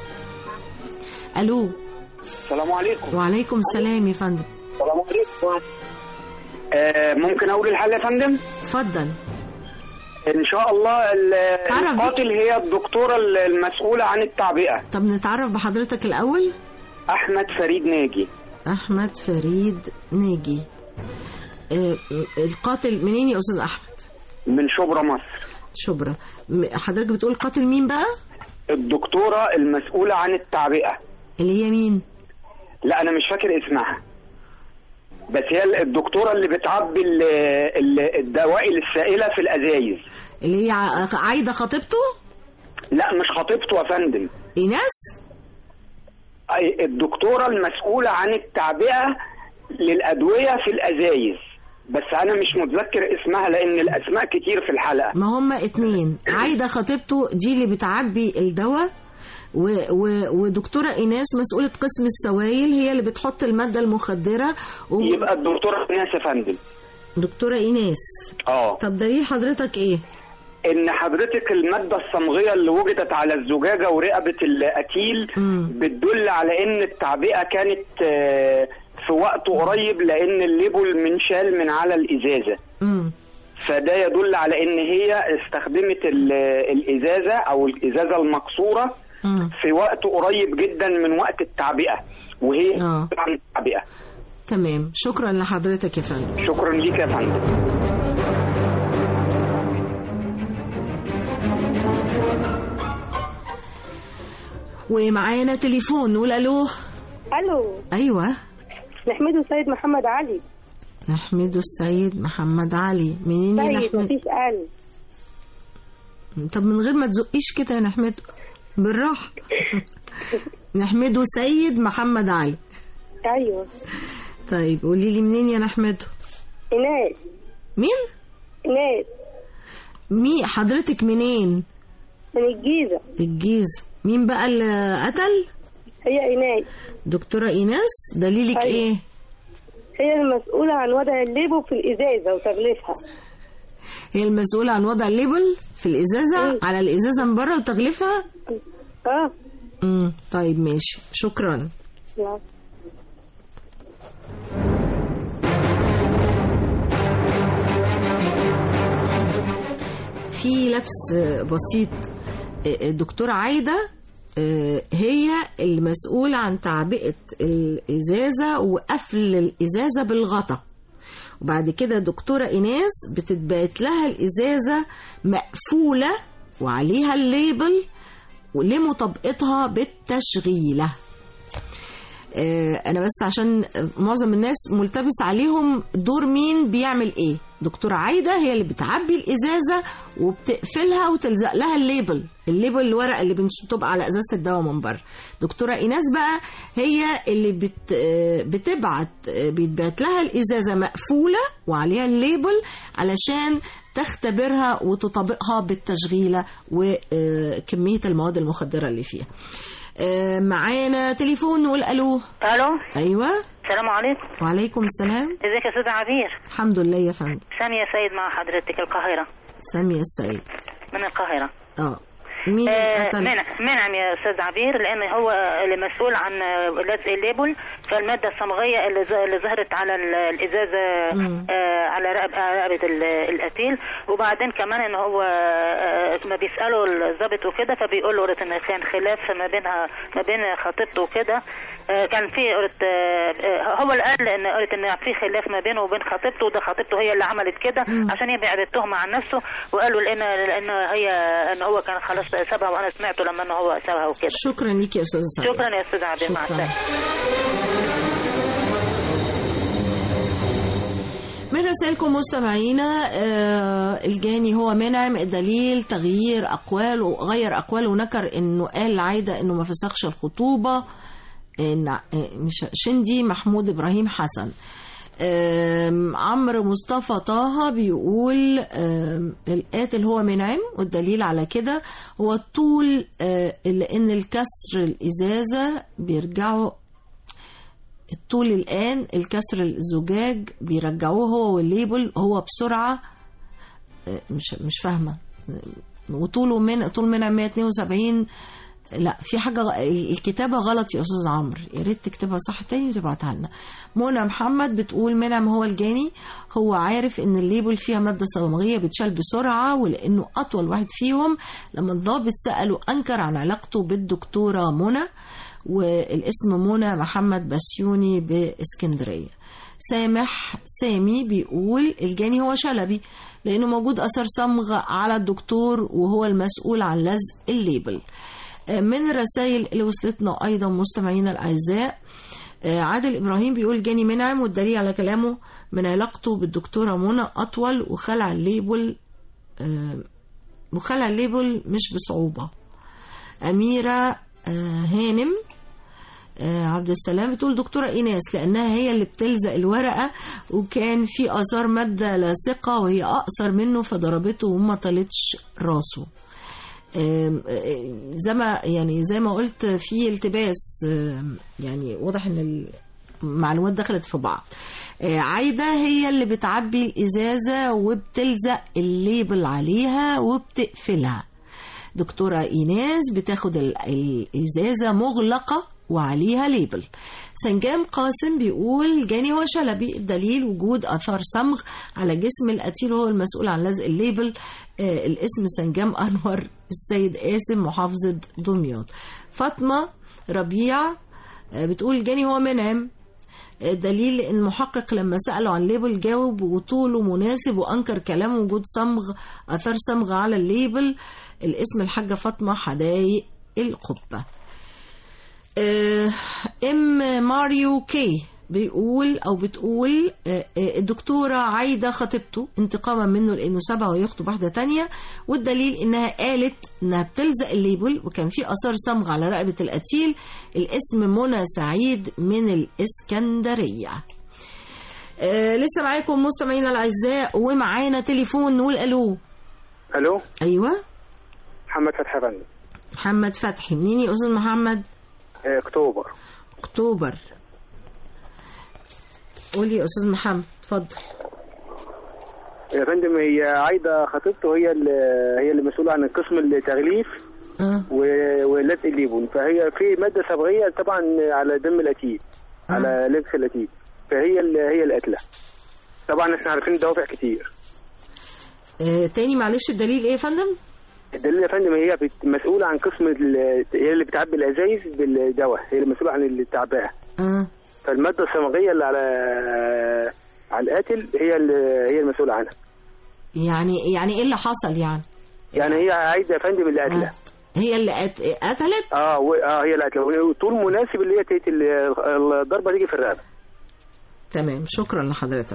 الو السلام عليكم وعليكم السلام يا فندم السلام عليكم آه ممكن اقول الحل يا فندم اتفضل ان شاء الله ال- تعرف القاتل هي الدكتوره ال- المسؤوله عن التعبئه طب نتعرف بحضرتك الاول احمد فريد ناجي احمد فريد ناجي آه، القاتل منين يا استاذ احمد من شبرا مصر شبرا م- حضرتك بتقول قاتل مين بقى الدكتوره المسؤوله عن التعبئه اللي هي مين لا انا مش فاكر اسمها بس هي الدكتوره اللي بتعبي ال- ال- الدوائر السائله في الازايز اللي هي ع- عايده خطيبته لا مش خطيبته يا فندم ايناس أي الدكتوره المسؤوله عن التعبئه للادويه في الازايز بس انا مش متذكر اسمها لان الاسماء كتير في الحلقه ما هما اتنين عايده خطيبته دي اللي بتعبي الدواء و... و... ودكتوره ايناس مسؤوله قسم السوائل هي اللي بتحط الماده المخدره و... يبقى الدكتوره ايناس يا فندم دكتوره ايناس اه طب دليل حضرتك ايه ان حضرتك الماده الصمغيه اللي وجدت على الزجاجه ورقبه القتيل بتدل على ان التعبئه كانت آه، في وقت قريب لان الليبل منشال من على الازازه امم فده يدل على ان هي استخدمت ال- الازازه او الازازه المكسوره في وقت قريب جدا من وقت التعبئه وهي آه. عن التعبئه تمام شكرا لحضرتك يا فندم شكرا ليك يا فندم ومعانا تليفون نقول الو الو ايوه نحمده سيد محمد علي نحمد السيد محمد علي منين يا سيد نحمد مفيش قال طب من غير ما تزقيش كده يا نحمد بالراحه نحمده سيد محمد علي ايوه طيب قولي لي منين يا نحمده ايناس مين ايناس مين حضرتك منين من الجيزه الجيزه مين بقى اللي قتل هي ايناس دكتوره ايناس دليلك أيوة. ايه هي المسؤوله عن وضع الليبو في الازازه وتغليفها هي المسؤوله عن وضع الليبل في الازازه على الازازه من بره وتغليفها اه امم طيب ماشي شكرا لا. في لبس بسيط الدكتورة عايدة آه، هي المسؤولة عن تعبئة الإزازة وقفل الإزازة بالغطا وبعد كده دكتورة إيناس بتتبعت لها الإزازة مقفولة وعليها الليبل لمطابقتها بالتشغيلة آه، انا بس عشان معظم الناس ملتبس عليهم دور مين بيعمل ايه دكتورة عايدة هي اللي بتعبي الازازة وبتقفلها وتلزق لها الليبل الليبل الورق اللي بنش- بتبقى على ازازة الدواء من بره دكتورة ايناس بقى هي اللي بت آه، بتبعت آه، بيتبعت لها الازازة مقفولة وعليها الليبل علشان تختبرها وتطابقها بالتشغيلة وكمية المواد المخدرة اللي فيها آه، معانا تليفون نقول الو الو ايوه السلام عليكم وعليكم السلام ازيك يا استاذ عبير الحمد لله يا فندم سامية سيد مع حضرتك القاهرة سامية السيد من القاهرة اه مين آه، قتل منع منعم يا استاذ عبير لان هو اللي مسؤول عن آه، لزق الليبل فالماده الصمغيه اللي ز- اللي ظهرت على ال- الازازه مم. آه، على رقب- على رقبه ال- القتيل وبعدين كمان ان هو آه، ما بيسالوا الضابط وكده فبيقول له قلت ان كان خلاف ما بينها ما بين خطيبته وكده آه، كان في قلت آه، آه، هو اللي قال ان قلت ان في خلاف ما بينه وبين خطيبته وده خطيبته هي اللي عملت كده عشان يبعد التهمه عن نفسه وقالوا لان لان هي ان هو كان خلاص سابها وانا سمعته لما ان هو سابها وكده شكرا ليك يا استاذ سعيد شكرا يا استاذ عبير مع شكراً. السلامه من رسائلكم مستمعينا آه، الجاني هو منعم الدليل تغيير أقواله غير أقواله ونكر إنه قال لعايدة إنه ما فسخش الخطوبة إن آه، مش شندي محمود إبراهيم حسن آم، عمرو مصطفى طه بيقول آم، القاتل هو منعم والدليل على كده هو الطول آه، لأن الكسر الإزازة بيرجعوا الطول الآن الكسر الزجاج بيرجعوه هو والليبل هو بسرعة آه، مش مش فاهمة آه، وطوله من طول منع 172 لا في حاجة غ- الكتابة غلط يا أستاذ عمرو يا ريت تكتبها صح تاني وتبعتها لنا منى محمد بتقول منعم هو الجاني هو عارف إن الليبل فيها مادة صمغية بتشال بسرعة ولأنه أطول واحد فيهم لما الضابط سأله أنكر عن علاقته بالدكتورة منى والاسم منى محمد بسيوني باسكندرية سامح سامي بيقول الجاني هو شلبي لأنه موجود أثر صمغ على الدكتور وهو المسؤول عن لزق الليبل من الرسائل اللي وصلتنا أيضا مستمعينا الأعزاء آه، عادل إبراهيم بيقول جاني منعم والدليل على كلامه من علاقته بالدكتورة منى أطول وخلع الليبل آه، وخلع الليبل مش بصعوبة أميرة آه، هانم آه، عبد السلام بتقول دكتورة إيناس لأنها هي اللي بتلزق الورقة وكان في آثار مادة لاصقة وهي أقصر منه فضربته وما طالتش راسه آم، آه، زي ما يعني زي ما قلت في التباس آم، يعني واضح ان المعلومات دخلت في بعض آه، عايدة هي اللي بتعبي الإزازة وبتلزق الليبل عليها وبتقفلها دكتورة إيناس بتاخد ال- الإزازة مغلقة وعليها ليبل سنجام قاسم بيقول جاني هو شلبي الدليل وجود أثار صمغ على جسم القتيل وهو المسؤول عن لزق الليبل آه الاسم سنجام أنور السيد قاسم محافظة دمياط فاطمة ربيع آه بتقول جاني هو منعم دليل ان المحقق لما سأله عن ليبل جاوب وطوله مناسب وانكر كلام وجود صمغ اثار صمغ على الليبل الاسم الحاجة فاطمة حدايق القبة آه، ام ماريو كي بيقول او بتقول آه، آه، الدكتورة عايدة خطيبته انتقاما منه لانه سابها ويخطب واحدة تانية والدليل انها قالت انها بتلزق الليبل وكان في اثار صمغ على رقبة القتيل الاسم منى سعيد من الاسكندرية آه لسه معاكم مستمعينا الاعزاء ومعانا تليفون نقول الو الو ايوه محمد فتحي فندم محمد فتحي منين يا استاذ محمد آه، اكتوبر اكتوبر قولي يا استاذ محمد اتفضل يا فندم هي عايده خطيبته هي اللي هي اللي مسؤوله عن قسم التغليف اه و- ولزق الليبون فهي في ماده صبغيه طبعا على دم القتيل على لبس القتيل فهي اللي هي القاتله طبعا احنا عارفين دوافع كتير آه تاني معلش الدليل ايه يا فندم الدليل يا فندم هي بت- مسؤوله عن قسم ال- هي اللي بتعبي الازايز بالدواء هي المسؤوله عن التعبئه اه فالماده الصمغيه اللي على على القاتل هي اللي هي المسؤوله عنها يعني يعني ايه اللي حصل يعني يعني هي عايده يا فندم اللي قاتله هي اللي قت- قتلت اه و... اه هي اللي قاتله وطول مناسب اللي هي تقتل الضربه تيجي في الرقبه تمام شكرا لحضرتك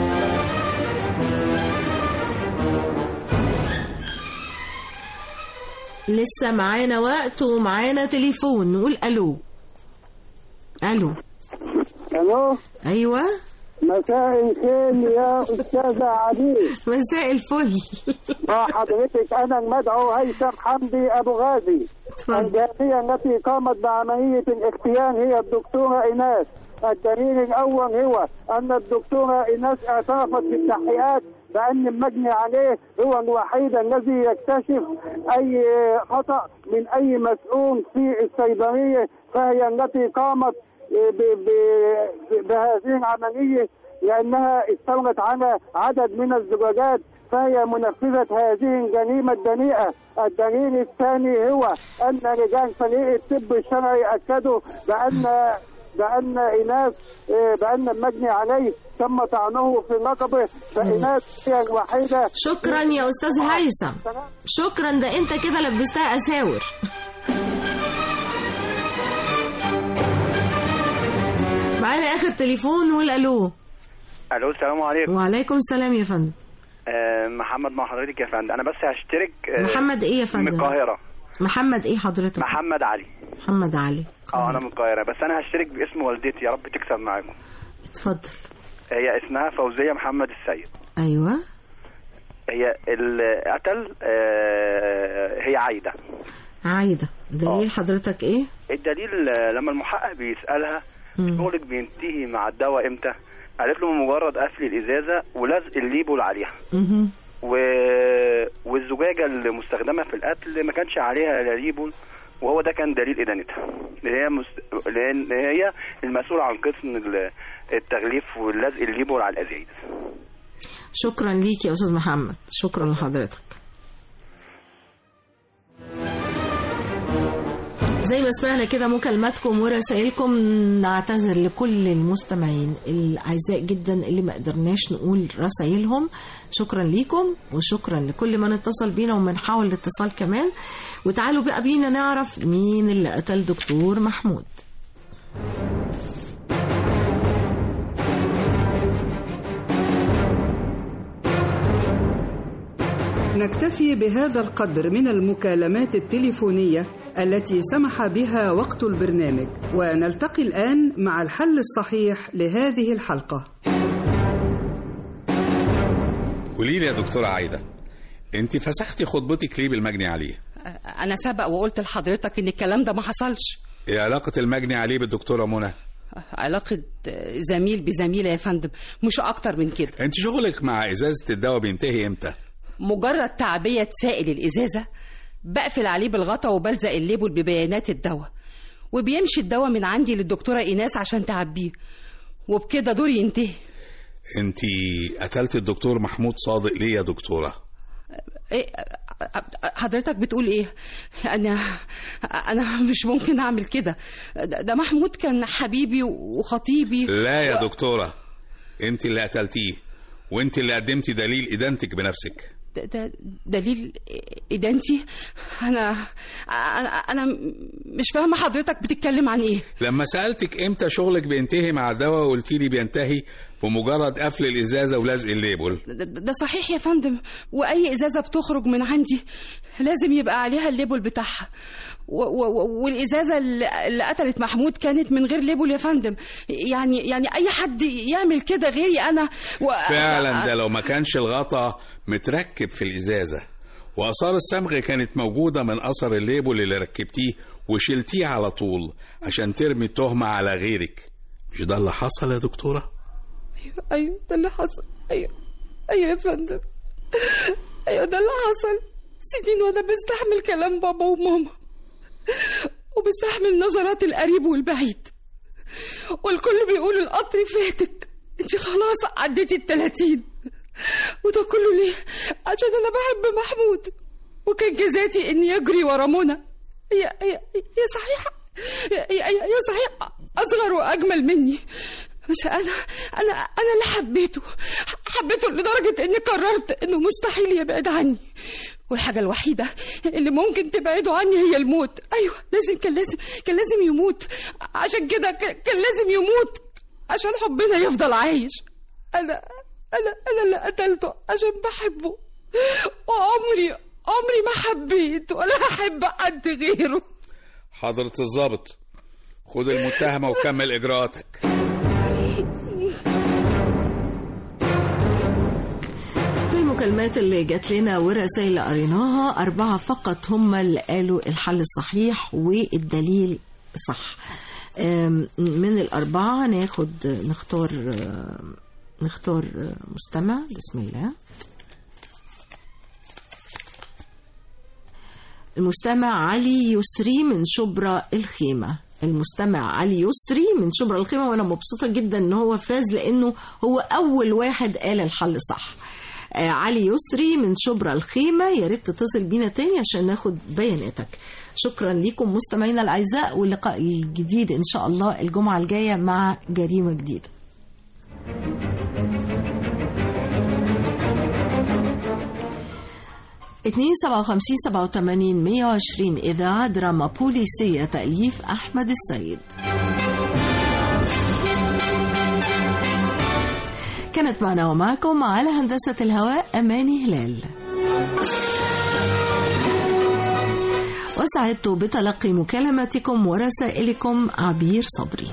لسه معانا وقت ومعانا تليفون نقول الو الو الو ايوه مساء الخير يا استاذه عديل مساء الفل مع حضرتك انا المدعو هيثم حمدي ابو غازي الجاليه التي قامت بعمليه الاغتيال هي الدكتوره ايناس الدليل الاول هو ان الدكتوره ايناس اعترفت في التحقيقات بان المجني عليه هو الوحيد الذي يكتشف اي خطا من اي مسؤول في الصيدليه فهي التي قامت ب- ب- بهذه العملية لأنها استولت على عدد من الزجاجات فهي منفذة هذه الجريمة الدنيئة الدليل الثاني هو أن رجال فريق الطب الشرعي أكدوا بأن بأن إيناس آه، بأن المجني عليه تم طعنه في رقبه فإيناس هي الوحيدة شكرا يا استاذ هيثم شكرا ده انت كده لبستها اساور معانا اخر تليفون نقول الو الو السلام عليكم وعليكم السلام يا فندم آه محمد مع حضرتك يا فندم انا بس هشترك آه محمد ايه يا فندم؟ من القاهره محمد ايه حضرتك محمد علي محمد علي اه انا من القاهره بس انا هشترك باسم والدتي يا رب تكسب معاكم اتفضل هي اسمها فوزيه محمد السيد ايوه هي اللي قتل آه هي عايده عايده دليل حضرتك ايه الدليل آه، لما المحقق بيسالها مم. شغلك بينتهي مع الدواء امتى قالت له بمجرد قفل الازازه ولزق الليبل عليها مهم. و... والزجاجه المستخدمه في القتل ما كانش عليها الا ليبل وهو ده كان دليل ادانتها لان هي مست... لان هي المسؤوله عن قسم ال- التغليف واللزق الليبل على الازايز شكرا ليك يا استاذ محمد شكرا لحضرتك زي ما سمعنا كده مكالماتكم ورسائلكم نعتذر لكل المستمعين الاعزاء جدا اللي ما قدرناش نقول رسائلهم شكرا ليكم وشكرا لكل من اتصل بينا وبنحاول الاتصال كمان وتعالوا بقى بينا نعرف مين اللي قتل دكتور محمود نكتفي بهذا القدر من المكالمات التليفونية التي سمح بها وقت البرنامج ونلتقي الآن مع الحل الصحيح لهذه الحلقة قولي لي يا دكتورة عايدة انت فسختي خطبتك ليه بالمجني عليه انا سبق وقلت لحضرتك ان الكلام ده ما حصلش ايه علاقة المجني عليه بالدكتورة منى علاقة زميل بزميلة يا فندم مش اكتر من كده انت شغلك مع ازازة الدواء بينتهي امتى مجرد تعبية سائل الازازة بقفل عليه بالغطا وبلزق الليبل ببيانات الدواء وبيمشي الدواء من عندي للدكتورة ايناس عشان تعبيه وبكده دوري ينتهي انت قتلت الدكتور محمود صادق ليه يا دكتورة ايه حضرتك بتقول ايه انا انا مش ممكن اعمل كده ده ده محمود كان حبيبي وخطيبي لا يا دكتورة انت اللي قتلتيه وانت اللي قدمتي دليل ادانتك بنفسك ده, ده دليل ادانتي انا انا انا مش فاهمه حضرتك بتتكلم عن ايه لما سألتك امتى شغلك بينتهي مع الدواء قلتي لي بينتهي بمجرد قفل الازازة ولزق الليبل ده, ده صحيح يا فندم واي ازازه بتخرج من عندي لازم يبقى عليها الليبل بتاعها و- و- والازازه اللي اللي قتلت محمود كانت من غير ليبل يا فندم يعني يعني اي حد يعمل كده غيري انا و... فعلا ده لو ما كانش الغطا متركب في الازازة واثار الصمغ كانت موجودة من اثر الليبل اللي ركبتيه وشلتيه على طول عشان ترمي التهمة على غيرك مش ده اللي حصل يا دكتورة ايوه ده اللي حصل ايوه ايوه يا فندم ايوه ده اللي حصل سنين وانا بستحمل كلام بابا وماما وبستحمل نظرات القريب والبعيد والكل بيقول القطر فاتك انت خلاص عديتي التلاتين وده كله ليه عشان انا بحب محمود وكان جزاتي اني اجري ورا منى هي هي هي صحيحه هي, هي, هي صحيح اصغر واجمل مني بس انا انا انا اللي حبيته حبيته لدرجه اني قررت انه مستحيل يبعد عني والحاجه الوحيده اللي ممكن تبعده عني هي الموت ايوه لازم كان لازم كان لازم يموت عشان كده ك- كان لازم يموت عشان حبنا يفضل عايش انا انا انا اللي قتلته عشان بحبه وعمري عمري ما حبيت ولا هحب حد غيره حضرة الضابط خد المتهمة وكمل إجراءاتك في المكالمات اللي جات لنا والرسائل اللي قريناها أربعة فقط هم اللي قالوا الحل الصحيح والدليل صح أم، من الأربعة ناخد نختار أم، نختار مستمع بسم الله المستمع علي يسري من شبرا الخيمة المستمع علي يسري من شبرا الخيمة وأنا مبسوطة جدا إن هو فاز لأنه هو أول واحد قال الحل صح آه علي يسري من شبرا الخيمة يا ريت تتصل بينا تاني عشان ناخد بياناتك شكرا لكم مستمعينا الأعزاء واللقاء الجديد إن شاء الله الجمعة الجاية مع جريمة جديدة اتنين سبعة وخمسين سبعة وتمانين مية وعشرين إذاعة دراما بوليسية تأليف أحمد السيد كانت معنا ومعكم على هندسة الهواء أماني هلال وسعدت بتلقي مكالمتكم ورسائلكم عبير صبري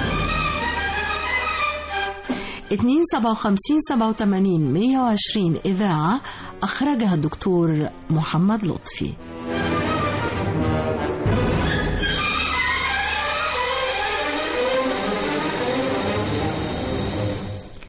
257 87 120 إذاعة أخرجها الدكتور محمد لطفي